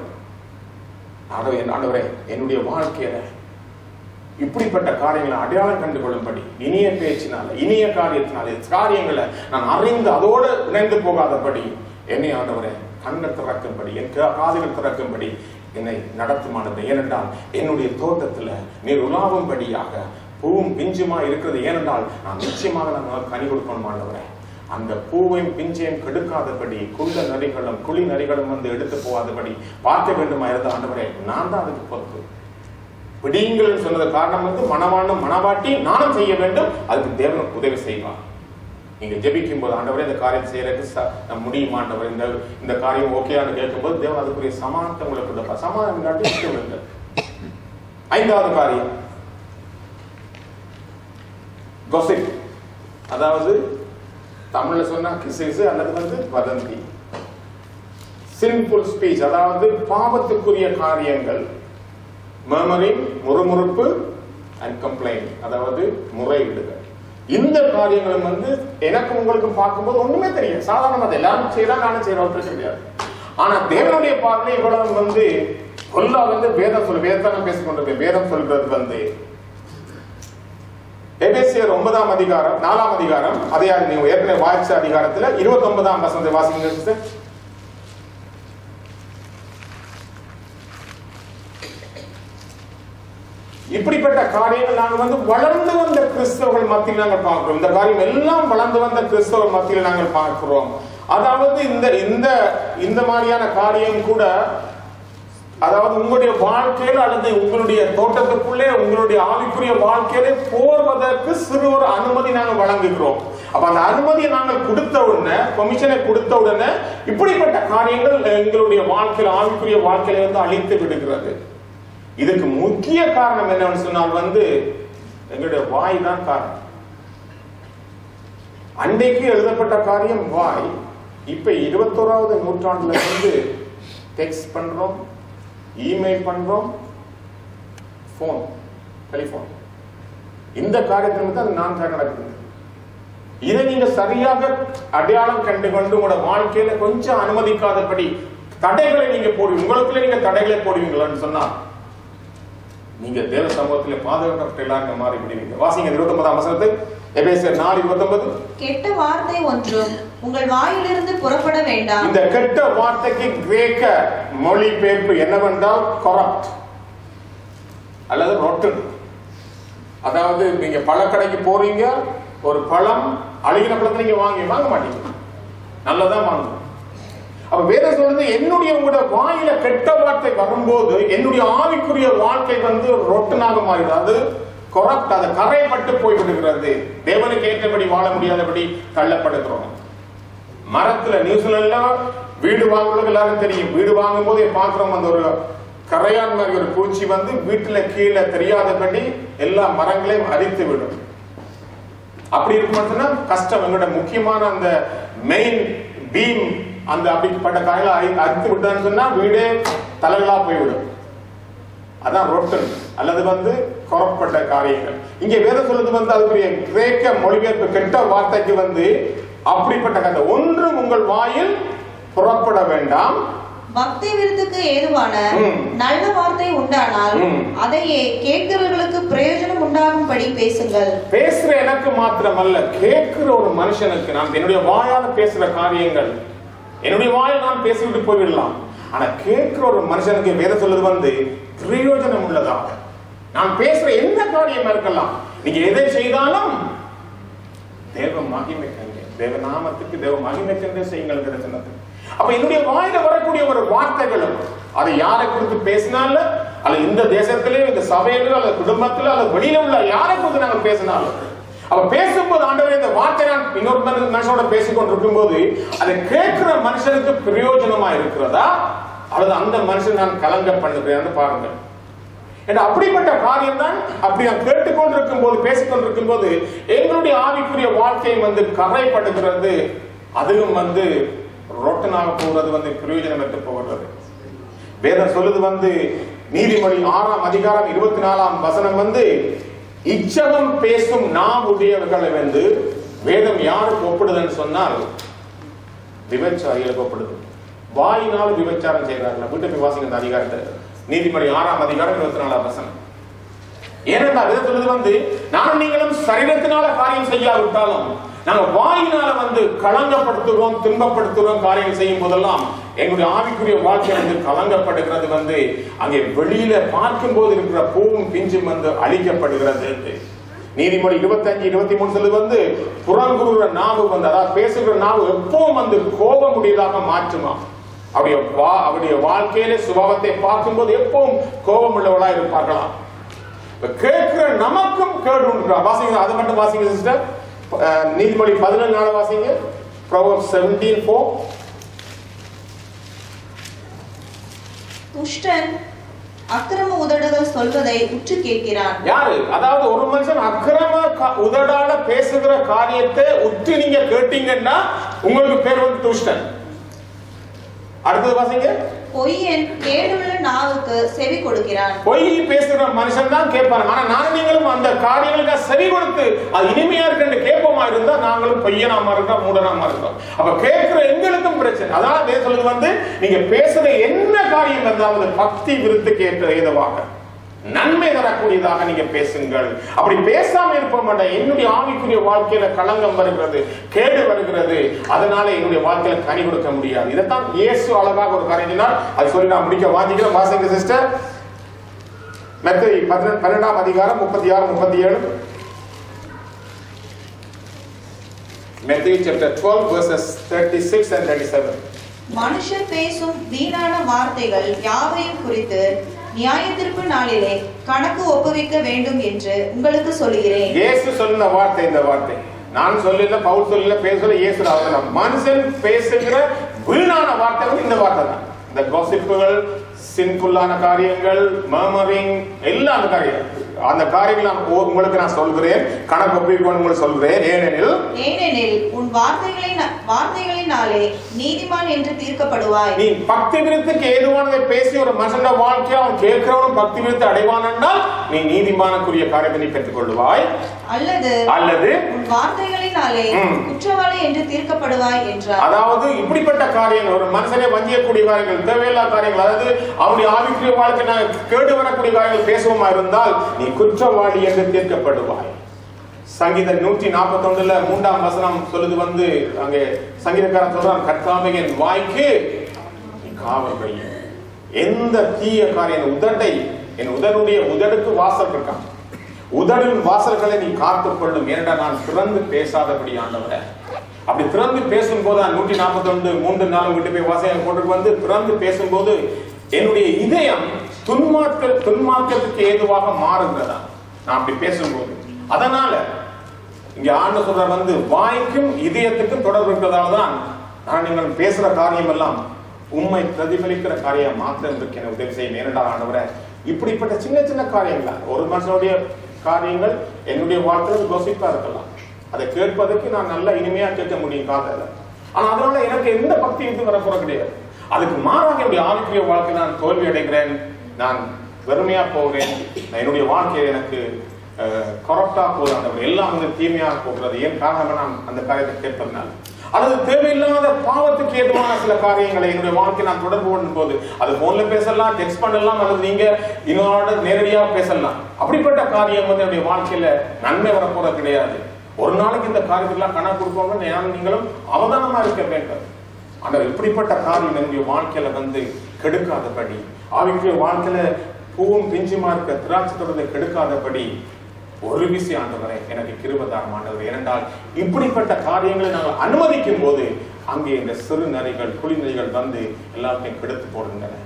ஆகவே ஆண்டவரே என்னுடைய வாழ்க்கையில இப்படிப்பட்ட காரியங்களை அடையாளம் கண்டு கொள்ளும்படி இனிய பேச்சினால இனிய காரியத்தினால காரியங்களை நான் அறிந்து அதோடு இணைந்து போகாதபடி என்னை ஆண்டவரே கண்ணை திறக்கும்படி என் கா- காதுகள் திறக்கும்படி என்னை நடத்துமானது ஏனென்றால் என்னுடைய தோட்டத்துல நீர் உலாவும்படியாக பூவும் பிஞ்சுமா இருக்கிறது ஏனென்றால் நான் நிச்சயமாக நான் கனி கொடுக்கணும் ஆண்டவரே அந்த பூவையும் பிஞ்சையும் கெடுக்காதபடி குள்ள நரிகளும் குழி நரிகளும் வந்து எடுத்து போகாதபடி பார்க்க வேண்டுமா இருந்த ஆண்டவரே நான் தான் அதுக்கு பொறுப்பு விடியுங்கள் சொன்னது காரணம் வந்து மனவானும் மனவாட்டி நானும் செய்ய வேண்டும் அதுக்கு தேவன் உதவி செய்வார் நீங்க ஜெபிக்கும் போது ஆண்டவரே இந்த காரியம் செய்யறதுக்கு ச- நான் முடியுமா ஆண்டவர் இந்த இந்த காரியம் ஓகேன்னு கேட்கும்போது தேவன் அதுக்குரிய சமானத்தை உங்களுக்கு கொடுப்பார் சமாதானம் இல்லாட்டி விட்டு விடுங்க ஐந்தாவது காரியம் gossip அதாவது தமிழ்ல சொன்னா கிசு அல்லது வந்து வதந்தி சிம்பிள் ஸ்பீச் அதாவது பாவத்துக்குரிய காரியங்கள் மர்மரிங் முறுமுறுப்பு அண்ட் கம்ப்ளைண்ட் அதாவது முறையீடுகள் இந்த காரியங்களும் வந்து எனக்கு உங்களுக்கு பார்க்கும்போது ஒண்ணுமே தெரியும் சாதாரணமா அது எல்லாரும் செய்யலாம் நானும் செய்யறோம் பிரச்சனை கிடையாது ஆனா தேவனுடைய பார்வை இவ்வளவு வந்து கொல்லா வந்து வேதம் சொல்ல வேதத்தை நான் பேசிக் கொண்டிருக்கேன் வேதம் சொல்றது வந்து எபேசியர் ஒன்பதாம் அதிகாரம் நாலாம் அதிகாரம் அதே நீங்க ஏற்கனவே வாய்ச்ச அதிகாரத்துல இருபத்தி ஒன்பதாம் வசந்த வாசிங்க sister. இப்படிப்பட்ட காரியங்கள் நாங்கள் வந்து வளர்ந்து வந்த கிறிஸ்தவர்கள் மத்தியில் நாங்கள் பார்க்கிறோம் இந்த காரியம் எல்லாம் வளர்ந்து வந்த கிறிஸ்தவர்கள் மத்தியில் நாங்கள் பார்க்கிறோம் அதாவது இந்த இந்த இந்த மாதிரியான காரியம் கூட அதாவது உங்களுடைய வாழ்க்கையில அல்லது உங்களுடைய தோட்டத்துக்குள்ளே உங்களுடைய ஆவிக்குரிய வாழ்க்கையிலே போர்வதற்கு சிறு ஒரு அனுமதி நாங்கள் வழங்குகிறோம் அப்ப அந்த அனுமதியை நாங்கள் கொடுத்த உடனே பெர்மிஷனை கொடுத்த உடனே இப்படிப்பட்ட காரியங்கள் எங்களுடைய வாழ்க்கையில ஆவிக்குரிய வாழ்க்கையில வந்து அழித்து விடுகிறது இதுக்கு முக்கிய காரணம் என்னன்னு சொன்னால் வந்து எங்களுடைய வாய் தான் காரணம் அன்றைக்கு எழுதப்பட்ட காரியம் வாய் இப்ப இருபத்தோராவது நூற்றாண்டுல இருந்து டெக்ஸ்ட் பண்றோம் இமெயில் பண்றோம் போன் டெலிபோன் இந்த காரியத்திற்கு தான் நான் நடக்குது இதை நீங்க சரியாக அடையாளம் கண்டு கொண்டு உங்களோட வாழ்க்கையில கொஞ்சம் அனுமதிக்காதபடி தடைகளை நீங்க போடுவீங்க உங்களுக்குள்ள நீங்க தடைகளை போடுவீங்களான்னு சொன்னா நீங்க தேவ சமூகத்திலே பாதுகாக்கப்பட்ட மாறி விடுவீங்க வாசிங்க இருபத்தி ஒன்பதாம் வசனத்தை எபேசியர் நாலு இருபத்தி ஒன்பது கெட்ட வார்த்தை ஒன்றும் உங்கள் வாயிலிருந்து புறப்பட வேண்டாம் இந்த கெட்ட வார்த்தைக்கு கிரேக்க மொழிபெயர்ப்பு என்னவென்றால் corrupt அல்லது rotten அதாவது நீங்க பழக்கடைக்கு போறீங்க ஒரு பழம் அழுகின பழத்தை நீங்க வாங்கி வாங்க மாட்டீங்க நல்லதான் வாங்க அப்ப வேதம் சொல்றது என்னுடைய உங்களோட வாயில கெட்ட வார்த்தை வரும்போது என்னுடைய ஆவிக்குரிய வாழ்க்கை வந்து ரொட்டனாக மாறிடும் அது கொரப்ட் அது கரைப்பட்டு போய்விடுகிறது தேவனுக்கு ஏற்றபடி வாழ முடியாதபடி தள்ளப்படுகிறோம் மரத்துல நியூசிலாந்துல வீடு வாங்குறவங்க எல்லாரும் தெரியும் வீடு வாங்கும் போதே பாக்குறோம் அந்த ஒரு கரையான் மாதிரி ஒரு பூச்சி வந்து வீட்டுல கீழே தெரியாதபடி எல்லா மரங்களையும் அரித்து விடும் அப்படி இருக்கும் சொன்னா கஷ்டம் எங்களோட முக்கியமான அந்த மெயின் பீம் அந்த அப்படிப்பட்ட காயில அரித்து விட்டான்னு சொன்னா வீடே தலைகளா போய்விடும் அதான் ரொட்டன் அல்லது வந்து குறப்பட்ட காரியங்கள் இங்க வேதம் சொல்றது வந்து அதுக்குரிய கிரேக்க மொழிபெயர்ப்பு கெட்ட வார்த்தைக்கு வந்து அப்படிப்பட்ட கதை ஒன்றும் உங்கள் வாயில் புறப்பட வேண்டாம் பக்தி விருத்துக்கு ஏதுவான ம். நல்ல வார்த்தை உண்டானால் ம். அதையே கேட்கிறவர்களுக்கு பிரயோஜனம் உண்டாகும்படி பேசுங்கள் பேசுற எனக்கு மாத்திரமல்ல கேட்கிற ஒரு மனுஷனுக்கு நான் என்னுடைய வாயால பேசுற காரியங்கள் என்னுடைய வாயால் நான் பேசிவிட்டு போய்விடலாம் ஆனா கேட்கிற ஒரு மனுஷனுக்கு வேத சொல்றது வந்து பிரயோஜனம் உள்ளதாக நான் பேசுற எந்த காரியம் இருக்கலாம் நீங்க எதை செய்தாலும் தேவ மகிமைக்கண்டே தேவ நாமத்துக்கு தேவ மகிமைக்கண்டே செய்யுங்கள் சொன்னது அப்ப என்னுடைய வாயில வரக்கூடிய ஒரு வார்த்தைகளும் அதை யாரை குறித்து பேசினாலும் அல்லது இந்த தேசத்திலே இந்த சபையிலோ அல்லது குடும்பத்திலோ அல்லது வெளியில உள்ள யாரை குறித்து நாங்கள் பேசினாலும் அப்ப பேசும்போது ஆண்டவரே இந்த வார்த்தை நான் இன்னொரு மனு- மனுஷனோட பேசிக் கொண்டிருக்கும் போது அதை கேட்கிற மனுஷனுக்கு பிரயோஜனமா இருக்கிறதா அல்லது அந்த மனுஷன் நான் கலங்க பண்ணுகிறேன்னு பாருங்க ஏன்னா அப்படிப்பட்ட காரியம் தான் அப்படி நான் கேட்டுக்கொண்டிருக்கும் போது பேசிக்கொண்டிருக்கும் போது எங்களுடைய ஆவிக்குரிய வாழ்க்கை வந்து கரைப்படுகிறது அதிலும் வந்து ரொட்டனாக போகிறது வந்து பிரயோஜனமற்று போகிறது வேதம் சொல்லுது வந்து நீதிமொழி ஆறாம் அதிகாரம் இருபத்தி நாலாம் வசனம் வந்து இச்சகம் பேசும் நாம் உடையவர்களை வந்து வேதம் யாருக்கு ஒப்பிடுதுன்னு சொன்னால் விபச்சாரிகளுக்கு ஒப்பிடுது வாயினால் விபச்சாரம் செய்கிறார்கள் வீட்டு போய் வாசிங்க அந்த அதிகாரத்தை நீதிமொழி ஆறாம் அதிகாரம் இருபத்தி நாலாம் வசனம் ஏனென்றால் இதை சொல்றது வந்து நானும் நீங்களும் சரீரத்தினால காரியம் செய்யாவிட்டாலும் நாங்க வாயினால வந்து களங்கப்படுத்துகிறோம் துன்பப்படுத்துகிறோம் காரியம் செய்யும் போதெல்லாம் எங்களுடைய ஆவிக்குரிய வாழ்க்கை வந்து கலங்கப்படுகிறது வந்து அங்கே வெளியில பார்க்கும் போது இருக்கிற பூவும் பிஞ்சும் வந்து அழிக்கப்படுகிறது என்று. நீதிமொழி இருபத்தஞ்சு இருபத்தி மூணு சொல்லுது வந்து புறங்குற நாவு வந்து அதாவது பேசுகிற நாவு எப்பவும் வந்து கோபம் உடையதாக மாற்றுமா அவருடைய வா அவருடைய வாழ்க்கையில சுபாவத்தை பார்க்கும்போது எப்பவும் கோபம் உள்ளவளா இருப்பார்களாம் இப்ப கேட்கிற நமக்கும் கேடு உண்டு வாசிங்க அதை மட்டும் வாசிங்க சிஸ்டர் நீதிமொழி பதினேழு நாள் வாசிங்க ப்ரோவர்ப் செவன்டீன் ஃபோர் துஷ்டன் அக்கிரம உதடுகள் சொல்வதை உற்று கேட்கிறான் யாரு அதாவது ஒரு மனுஷன் அக்கிரம கா- உதடால பேசுகிற காரியத்தை உற்று நீங்க கேட்டீங்கன்னா உங்களுக்கு பேர் வந்து துஷ்டன் அடுத்தது வாசிங்க பொய்யன் கேடுள்ள நாவுக்கு செவி கொடுக்கிறான் பொய் பேசுகிற மனுஷன் தான் கேட்பாரு ஆனா நானும் நீங்களும் அந்த காரியங்களுக்கு செவி கொடுத்து அது இனிமையா இருக்குன்னு கேட்போமா இருந்தா நாங்களும் பொய்யனாம இருக்கோம் மூடனாம இருக்கோம் அப்ப கேட்கிற எங்களுக்கும் பிரச்சனை அதான் அதே சொல்லுது வந்து நீங்க பேசுற என்ன காரியம் இருந்தாவது பக்தி விருத்துக்கு ஏற்ற ஏதுவாக நன்மை தரக்கூடியதாக நீங்க பேசுங்கள் அப்படி பேசாம இருப்ப மாட்டேன் என்னுடைய ஆவிக்குரிய வாழ்க்கையில களங்கம் வருகிறது கேடு வருகிறது அதனால என்னுடைய வாழ்க்கையில கனி கொடுக்க முடியாது இதைத்தான் இயேசு அழகாக ஒரு காரியம் சொன்னார் அது சொல்லி நான் முடிக்க வாங்கிக்கிறேன் வாசிங்க சிஸ்டர் மெத்தரி பன்னெண்டாம் அதிகாரம் முப்பத்தி ஆறு முப்பத்தி ஏழு Matthew chapter 12 verses 36 and 37. மனுஷர் பேசும் வீணான வார்த்தைகள் யாவையும் குறித்து நியாயத்தீர்ப்பு நாளிலே கணக்கு ஒப்புவிக்க வேண்டும் என்று உங்களுக்கு சொல்கிறேன் இயேசு சொன்ன வார்த்தை இந்த வார்த்தை நான் சொல்லல பவுல் சொல்லல பேசல இயேசு அவர்கள் மனுஷன் பேசுகிற வீணான வார்த்தைகள் இந்த வார்த்தை தான் இந்த காசிப்புகள் சின்குள்ளான காரியங்கள் மர்மரிங் எல்லாம் அந்த காரியம் அந்த காரியங்கள் நான் உ- உங்களுக்கு நான் சொல்கிறேன் கணக்கு ஒப்பிக்கணும் உங்களுக்கு சொல்கிறேன் ஏனெனில் ஏனெனில் உன் வார்த்தைகளின் வார்த்தைகளினாலே நீதிமான் என்று தீர்க்கப்படுவாய் நீ பக்தி விருத்துக்கு ஏதுவானதை பேசி ஒரு மனுஷன வாழ்க்கையை அவன் கேட்கிறவனும் பக்தி விருத்து அடைவானா நீ நீதிமானக்குரிய காரியத்தை நீ பெற்றுக் கொள்வாய் அல்லது அல்லது உன் வார்த்தைகளினாலே ம். குற்றவாளி என்று தீர்க்கப்படுவாய் என்றார் அதாவது இப்படிப்பட்ட காரியங்கள் ஒரு மனுஷனை வஞ்சியக்கூடிய காரியங்கள் தேவையில்லா காரியங்கள் அதாவது அவனுடைய ஆவிக்குரிய வாழ்க்கை நான் கேடு வரக்கூடிய காரியங்கள் பேசுவோமா இருந்தால் நீ குற்றவாளி என்று தீர்க்கப்படுவாய் சங்கீதம் நூற்றி நாற்பத்தி ஒண்ணுல மூன்றாம் வசனம் சொல்லுது வந்து அங்கே சங்கீதக்காரன் சொல்றான் கர்த்தாவே என் வாய்க்கு நீ காவல் வையும் எந்த தீய காரியம் என் உதட்டை என் உதடுடைய உதடுக்கு வாசல் இருக்கான் உதடின் வாசல்களை நீ காத்துக் கொள்ளும் ஏனென்றால் நான் திறந்து பேசாதபடி ஆண்டவரே அப்படி திறந்து பேசும்போது நான் நூற்றி நாற்பத்தி ஒன்று மூன்று நாள் விட்டு போய் வாசகம் போட்டு வந்து திறந்து பேசும்போது என்னுடைய இதயம் துன்மார்க்க துன்மார்க்கத்துக்கு ஏதுவாக மாறுகிறதா நான் அப்படி பேசும்போது அதனால இங்க ஆண்டு சொல்ற வந்து வாய்க்கும் இதயத்துக்கும் தொடர்பு இருக்கிறதால தான் நான் நீங்கள் பேசுற காரியம் எல்லாம் உண்மை பிரதிபலிக்கிற காரியம் மாத்திரம் இருக்கு எனக்கு உதவி செய்யும் ஏனென்றால் ஆண்டவரே இப்படிப்பட்ட சின்ன சின்ன காரியங்கள் தான் ஒரு மனுஷனுடைய காரியங்கள் என்னுடைய வாழ்க்கையில் கோசிப்பா இருக்கலாம் அதை கேட்பதற்கு நான் நல்ல இனிமையா கேட்க முடியும் காதல ஆனா அதனால எனக்கு எந்த பக்தி இது வரப்போற கிடையாது அதுக்கு மாறாக என்னுடைய ஆவிக்குரிய வாழ்க்கை நான் தோல்வி அடைகிறேன் நான் வெறுமையா போகிறேன் நான் என்னுடைய வாழ்க்கை எனக்கு கரெக்டா போகுது அந்த எல்லாம் வந்து தீமையாக போகிறது ஏன் காரணம் நான் அந்த காரியத்தை கேட்பதனால அல்லது தேவையில்லாத பாவத்துக்கு ஏதுவான சில காரியங்களை என்னுடைய வாழ்க்கை நான் தொடர்பு கொள்ளும் போது அது போன்ல பேசலாம் டெக்ஸ்ட் பண்ணலாம் அல்லது நீங்க இன்னொரு நேரடியாக பேசலாம் அப்படிப்பட்ட காரியம் வந்து என்னுடைய வாழ்க்கையில நன்மை வரப்போறது கிடையாது ஒரு நாளைக்கு இந்த காரியத்துக்கெல்லாம் கணக்கு கொடுப்போம்னு நான் நீங்களும் அவதானமா இருக்க வேண்டும் ஆனால் இப்படிப்பட்ட காரியம் என்னுடைய வாழ்க்கையில வந்து கெடுக்காதபடி ஆவிக்குரிய வாழ்க்கையில பூவும் பிஞ்சுமா இருக்க திராட்சை தொடர்ந்து கெடுக்காதபடி ஒரு விஷயம் ஆண்டவரே எனக்கு கிருபதாரம் ஆண்டவர் ஏனென்றால் இப்படிப்பட்ட காரியங்களை நாங்கள் அனுமதிக்கும் போது அங்கே இந்த சிறு நரிகள் குழி நரிகள் வந்து எல்லாத்தையும் கெடுத்து போடுகின்றன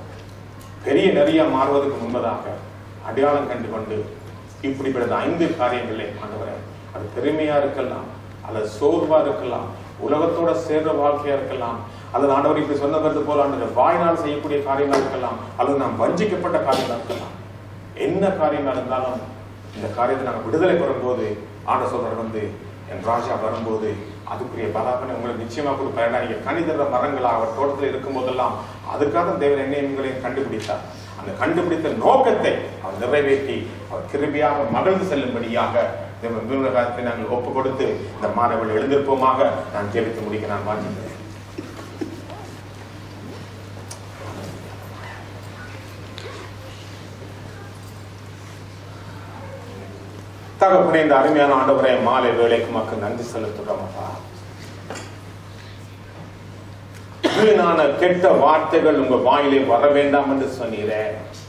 பெரிய நரியா மாறுவதற்கு முன்பதாக அடையாளம் கண்டு கொண்டு இப்படிப்பட்ட ஐந்து காரியங்களே ஆண்டவரே அது பெருமையா இருக்கலாம் அல்லது சோர்வா இருக்கலாம் உலகத்தோட சேர்ற வாழ்க்கையா இருக்கலாம் அல்லது ஆண்டவர் இப்படி சொன்னது போல ஆண்டவர் வாய்நாள் செய்யக்கூடிய காரியங்கள் இருக்கலாம் அல்லது நாம் வஞ்சிக்கப்பட்ட காரியங்கள் இருக்கலாம் என்ன காரியம் இருந்தாலும் இந்த காரியத்தை நாங்கள் விடுதலை பெறும்போது ஆண்டவர் சொல்றார் வந்து என் ராஜா வரும்போது அதுக்குரிய பலாபனை உங்களுக்கு நிச்சயமா கொடுப்பார் ஏன்னா நீங்க கணிதர மரங்களா அவர் தோட்டத்தில் இருக்கும் போதெல்லாம் அதுக்காக தேவன் என்னையும் உங்களையும் கண்டுபிடித்தார் அந்த கண்டுபிடித்த நோக்கத்தை அவர் நிறைவேற்றி அவர் கிருபியாக மகிழ்ந்து செல்லும்படியாக தேவன் விரும்பின காலத்தை நாங்கள் ஒப்பு கொடுத்து இந்த மாணவர்கள் எழுந்திருப்போமாக நான் ஜெபித்து முடிக்க நான் வாஞ்சிக்கிறேன் தகப்பனே இந்த அருமையான ஆண்டவரை மாலை வேலைக்கு மக்கள் நன்றி செலுத்துறோம் அப்பா வீணான கெட்ட வார்த்தைகள் உங்க வாயிலே வர வேண்டாம் என்று சொன்னீரே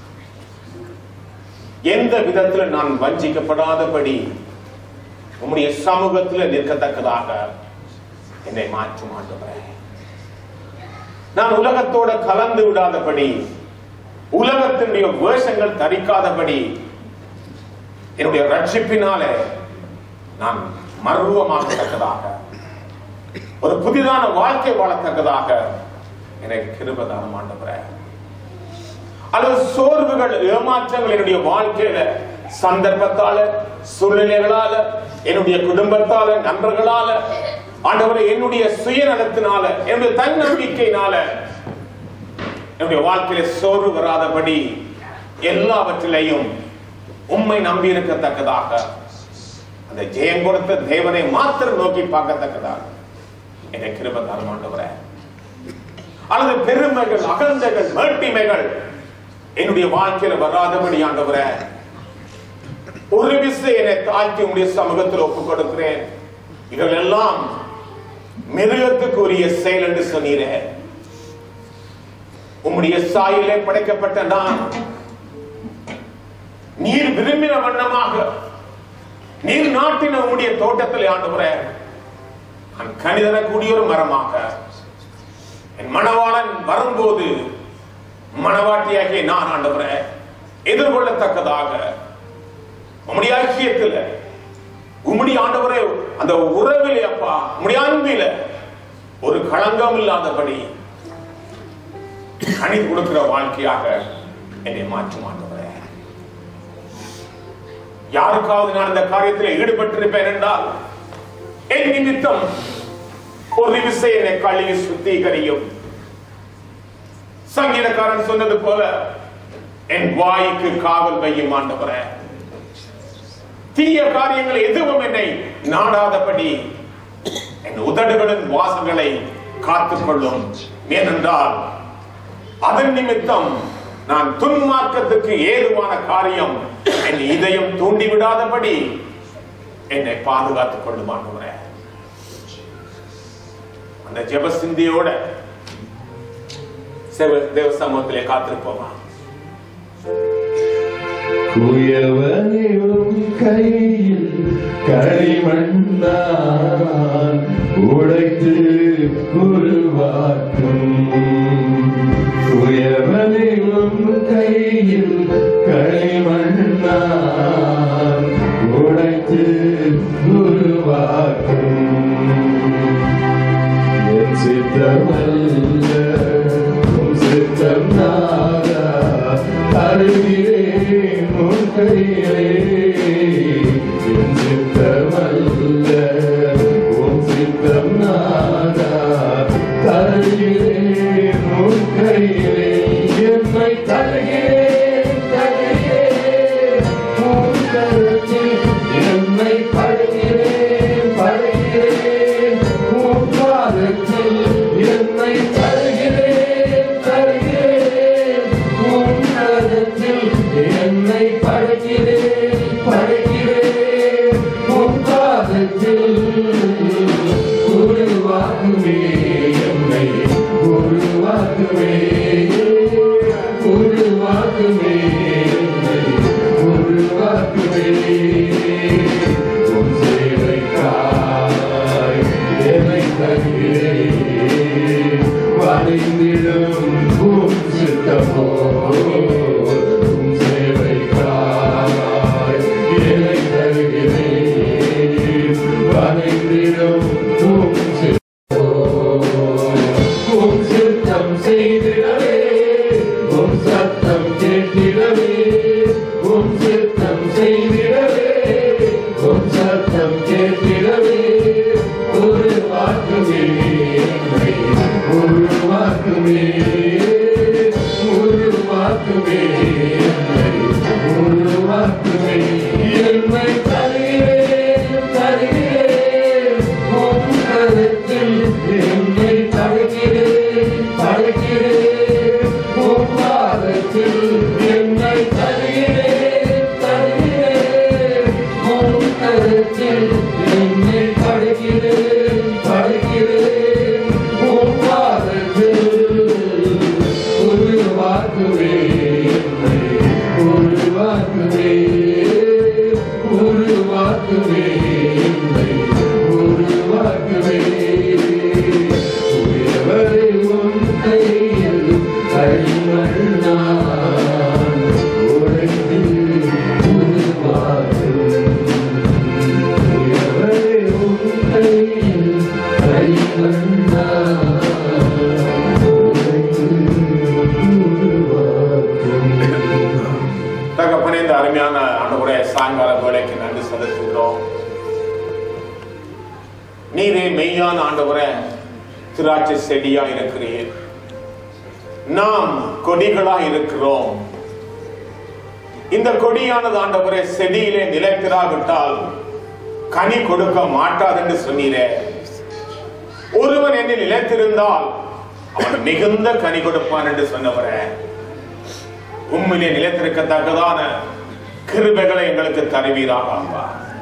எந்த விதத்துல நான் வஞ்சிக்கப்படாதபடி உம்முடைய சமூகத்தில் நிற்கத்தக்கதாக என்னை மாற்றும் ஆண்டவரே நான் உலகத்தோட கலந்து விடாதபடி உலகத்தினுடைய வேஷங்கள் தரிக்காதபடி என்னுடைய ரட்சிப்பினாலே நான் மர்வமாகத்தக்கதாக ஒரு புதிதான வாழ்க்கை வாழத்தக்கதாக எனக்கு கிருபதானம் ஆண்டவரே அல்லது சோர்வுகள் ஏமாற்றங்கள் என்னுடைய வாழ்க்கையில சந்தர்ப்பத்தால சூழ்நிலைகளால என்னுடைய குடும்பத்தால நண்பர்களால ஆண்டவரை என்னுடைய சுயநலத்தினால என்னுடைய தன்னம்பிக்கையினால என்னுடைய வாழ்க்கையில சோர்வு வராதபடி எல்லாவற்றிலையும் உம்மை நம்பி இருக்கத்தக்கதாக அந்த ஜெயம் கொடுத்த தேவனை மாத்திரம் நோக்கி பார்க்கத்தக்கதாக என்னை கிருபதாரம் ஆண்டவரே அல்லது பெருமைகள் அகந்தைகள் மேட்டிமைகள் என்னுடைய வாழ்க்கையில வராதபடி ஆண்டவரே ஒரு விசை என்னை தாழ்த்தி உடைய சமூகத்தில் ஒப்புக் கொடுக்கிறேன் இவர்கள் எல்லாம் மிருகத்துக்கு உரிய செயல் என்று சொன்னீரே உம்முடைய சாயிலே படைக்கப்பட்ட நான் நீர் விரும்பின வண்ணமாக நீர் நாட்டின உம்முடைய தோட்டத்தில் ஆண்டவரே நான் கனி தரக்கூடிய ஒரு மரமாக என் மணவாளன் வரும்போது மணவாட்டியாகிய நான் ஆண்டவரே எதிர்கொள்ளத்தக்கதாக உம்முடைய ஐக்கியத்தில் உம்முடைய ஆண்டவரே அந்த உறவிலே அப்பா உம்முடைய அன்பில ஒரு களங்கம் இல்லாதபடி கனி கொடுக்கிற வாழ்க்கையாக என்னை மாற்றும் ஆண்டவரே யாருக்காவது நான் இந்த காரியத்தில் ஈடுபட்டிருப்பேன் என்றால் என் நிமித்தம் ஒரு நிமிஷம் என்னை கழுவி சுத்திகரியும் சங்கீதக்காரன் சொன்னது போல என் வாய்க்கு காவல் வையும் ஆண்டவரே தீய காரியங்கள் எதுவும் என்னை நாடாதபடி என் உதடுகளின் வாசங்களை காத்துக்கொள்ளும் ஏனென்றால் அதன் நிமித்தம் நான் துன்மார்க்கத்துக்கு ஏதுவான காரியம் என் இதயம் தூண்டிவிடாதபடி என்னை பாதுகாத்துக் கொள்ளும் ஆண்டவரே அந்த ஜெப சிந்தியோட செவ- தேவ சமூகத்திலே காத்திருப்போமா குயவனிலும் கையில் களிமண்ணால் உடைத்து உருவாக்கும் குயவனிலும் கையில் களிமண்ணால் உடைத்து உருவாக்கும் என் சித்தமல்ல உன் சித்தம் நாதா அருகிறேன் உன் கையிலே என் சித்தமல்ல உன் சித்தம் நாதா தருகிறேன் உன் கையிலே என்னை தருகிறேன் தருகிறேன் உன் கருத்தில் என்னை படுகிறேன் படுகிறேன் உன் பாதத்தில் என்னை தருகிறேன் தருகிறேன் உன் கருத்தில் என்னை படுகிறேன் படுகிறேன் உன் பாதத்தில் உருவாக்குவே என்னை உருவாக்குவே உருவாக்குவே என்னை உருவாக்குவே உன் சேவைக்காய் என்னை தருகிறேன் வளைந்திடும் உன் சித்தமோ உன் சேவைக்காய் என்னை தருகிறேன் வளைந்திடும் உன் சித்தமோ உன் சித்தம் செய்திடவே உன் சத்தம் கேட்டிடவே உன் சித்தம் செய்திடவே உன் சத்தம் கேட்டிடவே உருவாக்குவே என்னை உருவாக்குவே உருவாக்குவே என்னை உருவாக்குவே என்னை தருகிறேன் தருகிறேன் உன் கருத்தில் என்னை தருகிறேன் தருகிறேன் உன் பாதத்தில் என்னை தருகிறேன் தருகிறேன் உன் கருத்தில் என்னை படுகிறேன் படுகிறேன் உன் பாதத்தில் உருவாக்குவே என்னை உருவாக்குவே உருவாக்குவே என்னை உருவாக்குவே உயர்வரை உன் கையில் களிமண்ணால் உடைத்து உருவாக்கும் உயர்வரை உன் கையில் களிமண்ணால் உடைத்து உருவாக்கும் தகப்பனே இந்த அருமையான ஆண்டவரே சாயங்கால வேலைக்கு நன்றி செலுத்துகிறோம் நீரே மெய்யான ஆண்டவரே திராட்சை செடியா இருக்கிறீர் நாம் கொடிகளா இருக்கிறோம் இந்த கொடியானது ஆண்டவரே செடியிலே நிலைத்திராவிட்டால் கனி கொடுக்க மாட்டாது என்று சொன்னீரே ஒருவன் என்னில் நிலைத்திருந்தால் அவன் மிகுந்த கனி கொடுப்பான் என்று சொன்னவரே உண்மையிலே நிலைத்திருக்கத்தக்கதான கிருபைகளை எங்களுக்கு தருவீராக அப்பா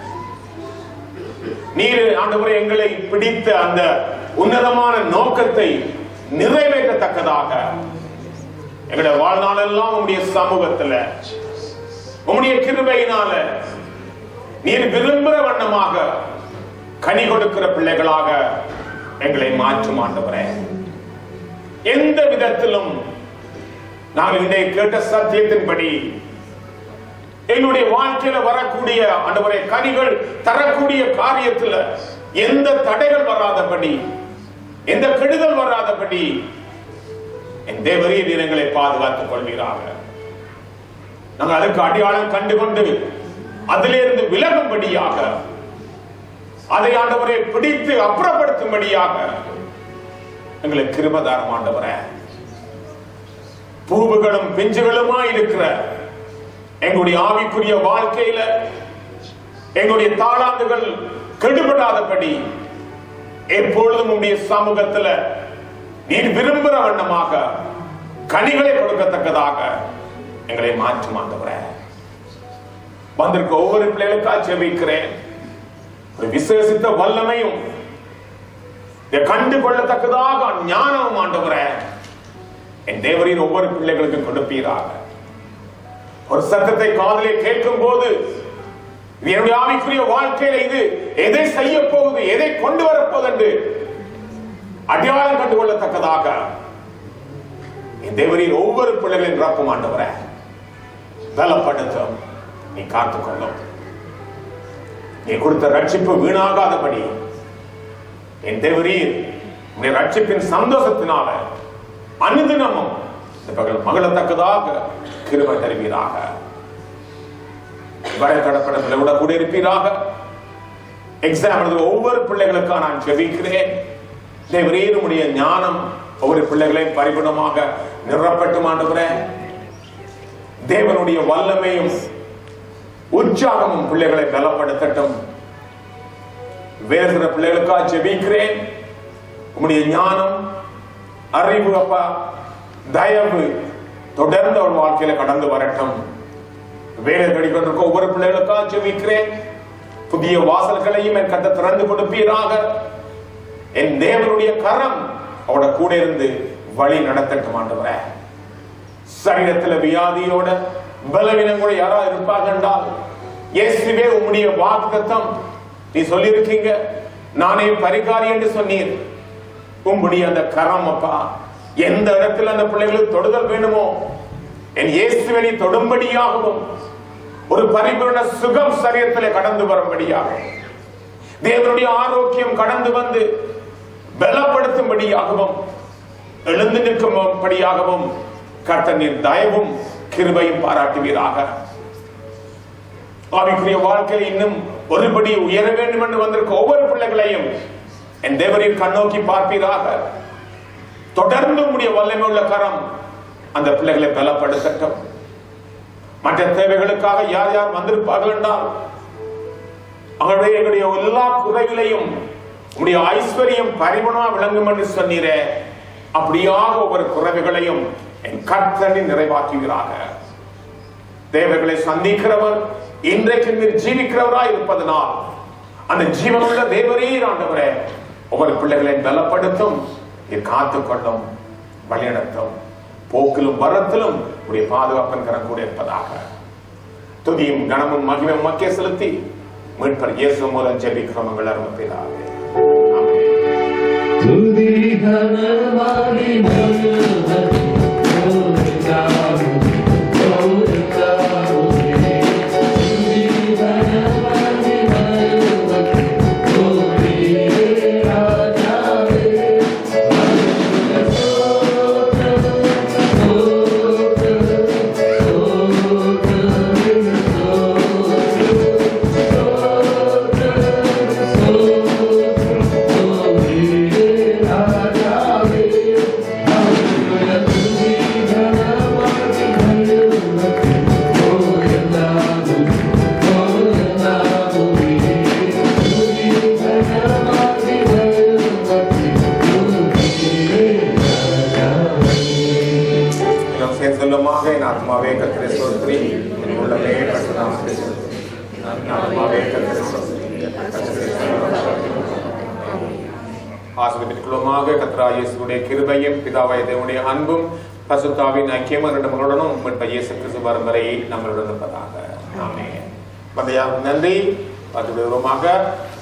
நீர் ஆண்டவரே எங்களை பிடித்த அந்த உன்னதமான நோக்கத்தை நிறைவேற்றத்தக்கதாக எங்களுடைய வாழ்நாளெல்லாம் உங்களுடைய சமூகத்துல உம்முடைய கிருபையினால நீர் விரும்புகிற வண்ணமாக கனி கொடுக்கிற பிள்ளைகளாக எங்களை மாற்றும் ஆண்டவரே எந்த விதத்திலும் நாங்கள் இன்றைய கேட்ட சத்தியத்தின்படி எங்களுடைய வாழ்க்கையில வரக்கூடிய ஆண்டவரே கனிகள் தரக்கூடிய காரியத்துல எந்த தடைகள் வராதபடி எந்த கெடுதல் வராதபடி என் தேவரீ தினங்களை பாதுகாத்துக் கொள்வீராக நாங்கள் அதுக்கு அடையாளம் கண்டுகொண்டு அதிலிருந்து விலகும்படியாக அதை ஆண்டவரை பிடித்து அப்புறப்படுத்தும்படியாக எங்களுக்கு கிருபதாரம் ஆண்டவரே பூவுகளும் பிஞ்சுகளுமா இருக்கிற எங்களுடைய ஆவிக்குரிய வாழ்க்கையில எங்களுடைய தாளாந்துகள் கெடுபடாதபடி எப்பொழுதும் உடைய சமூகத்துல நீர் விரும்புகிற வண்ணமாக கனிகளை கொடுக்கத்தக்கதாக எங்களை மாற்றும் ஆண்டவரே வந்திருக்க ஒவ்வொரு பிள்ளைகளுக்கா ஜெபிக்கிறேன் ஒரு விசேஷித்த வல்லமையும் இதை கண்டு கொள்ளத்தக்கதாக ஞானமும் ஆண்டவரே என் தேவரின் ஒவ்வொரு பிள்ளைகளுக்கும் கொடுப்பீராக ஒரு சத்தத்தை காதலே கேட்கும் போது இது என்னுடைய ஆவிக்குரிய வாழ்க்கையில இது எதை செய்ய போகுது எதை கொண்டு வரப்போகுது என்று அடையாளம் கண்டு கொள்ளத்தக்கதாக என் தேவரின் ஒவ்வொரு பிள்ளைகளின் ரப்பம் ஆண்டவரை பலப்படுத்தும் நீ காத்துக்கொள்ளும் நீ கொடுத்த ரட்சிப்பு வீணாகாதபடி என் தேவரீர் உன்னுடைய ரட்சிப்பின் சந்தோஷத்தினால அனுதினமும் இந்த பகல் மகளத்தக்கதாக கிருபை தருவீராக வரை கடப்படத்தில் கூட கூட இருப்பீராக எக்ஸாம் எழுதுற ஒவ்வொரு பிள்ளைகளுக்காக நான் ஜெபிக்கிறேன் தேவரீர் உடைய ஞானம் ஒவ்வொரு பிள்ளைகளையும் பரிபூர்ணமாக நிரப்பட்டு மாண்டுகிறேன் தேவனுடைய வல்லமையும் உற்சாகமும் பிள்ளைகளை பலப்படுத்தட்டும் வேறு சில பிள்ளைகளுக்காக ஜெபிக்கிறேன் உம்முடைய ஞானம் அறிவு அப்பா தயவு தொடர்ந்து அவள் வாழ்க்கையில கடந்து வரட்டும் வேலை தேடிக்கொண்டிருக்க ஒவ்வொரு பிள்ளைகளுக்காக ஜெபிக்கிறேன் புதிய வாசல்களையும் என் கட்ட திறந்து கொடுப்பீராக என் தேவனுடைய கரம் அவட கூட இருந்து வழி நடத்தட்டும் ஆண்டவரே சரீரத்துல வியாதியோட பலவீனங்களோட யாராவது இருப்பாங்க என்றால் இயேசுவே உம்முடைய வாக்குத்தத்தம் நீ சொல்லியிருக்கீங்க நானே பரிகாரி என்று சொன்னீர் உம்முடைய அந்த கரம் அப்பா எந்த இடத்துல அந்த பிள்ளைகளுக்கு தொடுதல் வேண்டுமோ என் இயேசுவை நீ தொடும்படியாகவும் ஒரு பரிபூர்ண சுகம் சரீரத்திலே கடந்து வரும்படியாக தேவனுடைய ஆரோக்கியம் கடந்து வந்து பலப்படுத்தும்படியாகவும் எழுந்து நிற்கும்படியாகவும் கர்த்தனின் தயவும் கிருபையும் பாராட்டுவீராக ஆவிக்குரிய வாழ்க்கையில் இன்னும் ஒருபடி உயர வேண்டும் என்று வந்திருக்க ஒவ்வொரு பிள்ளைகளையும் என் தேவரின் கண்ணோக்கி பார்ப்பீராக தொடர்ந்து உடைய வல்லமை உள்ள கரம் அந்த பிள்ளைகளை பலப்படுத்தட்டும் மற்ற தேவைகளுக்காக யார் யார் வந்திருப்பார்கள் என்றால் அவருடைய எங்களுடைய எல்லா குறைகளையும் உடைய ஐஸ்வர்யம் பரிமணமா விளங்கும் என்று சொன்னீரே அப்படியாக ஒவ்வொரு குறைவுகளையும் என் கர்த்தனை நிறைவாக்குகிறாக தேவைகளை சந்திக்கிறவர் இன்றைக்கு நீர் ஜீவிக்கிறவராய் இருப்பதனால் அந்த ஜீவனுள்ள தேவரீர் ஆண்டவரே ஒவ்வொரு பிள்ளைகளையும் பலப்படுத்தும் நீர் காத்துக்கொள்ளும் வழிநடத்தும் போக்கிலும் வரத்திலும் உடைய பாதுகாப்பின் கரம் கூட இருப்பதாக துதியும் கனமும் மகிமும் மக்கே செலுத்தி மீட்பர் இயேசு மூலம் ஜெபிக்கிறோம் உங்கள் அருமப்பிதாவே ஆமென். துதி கனமாகி மகிழ்வர் கோருகாவும் கோருகாவுமே. துதி கனமாகி மகிழ்வர் கோரியே ராஜாவே. மகிழ்ந்த சோதரம், சோதரம், சோதரம், நாம் சேர்ந்து சொல்லுமாக என் ஆத்மாவே கத்திரை சோத்ரி என் உள்ளமே கட்டுநாமத்தை செலுத்தி என் ஆத்மாவே கத்திரை சோத்ரி ஆசிரியர்களுமாக கத்ரா இயேசுடைய கிருபையும் பிதாவாய தேவனுடைய அன்பும் பசுத்தாவின் ஐக்கியமும் இரண்டு மகளுடனும் மீட்ப இயேசு கிறிஸ்து வரும் வரை நம்மளுடன் இருப்பதாக ஆமென் மந்தையாவுக்கு நன்றி பார்த்து விவரமாக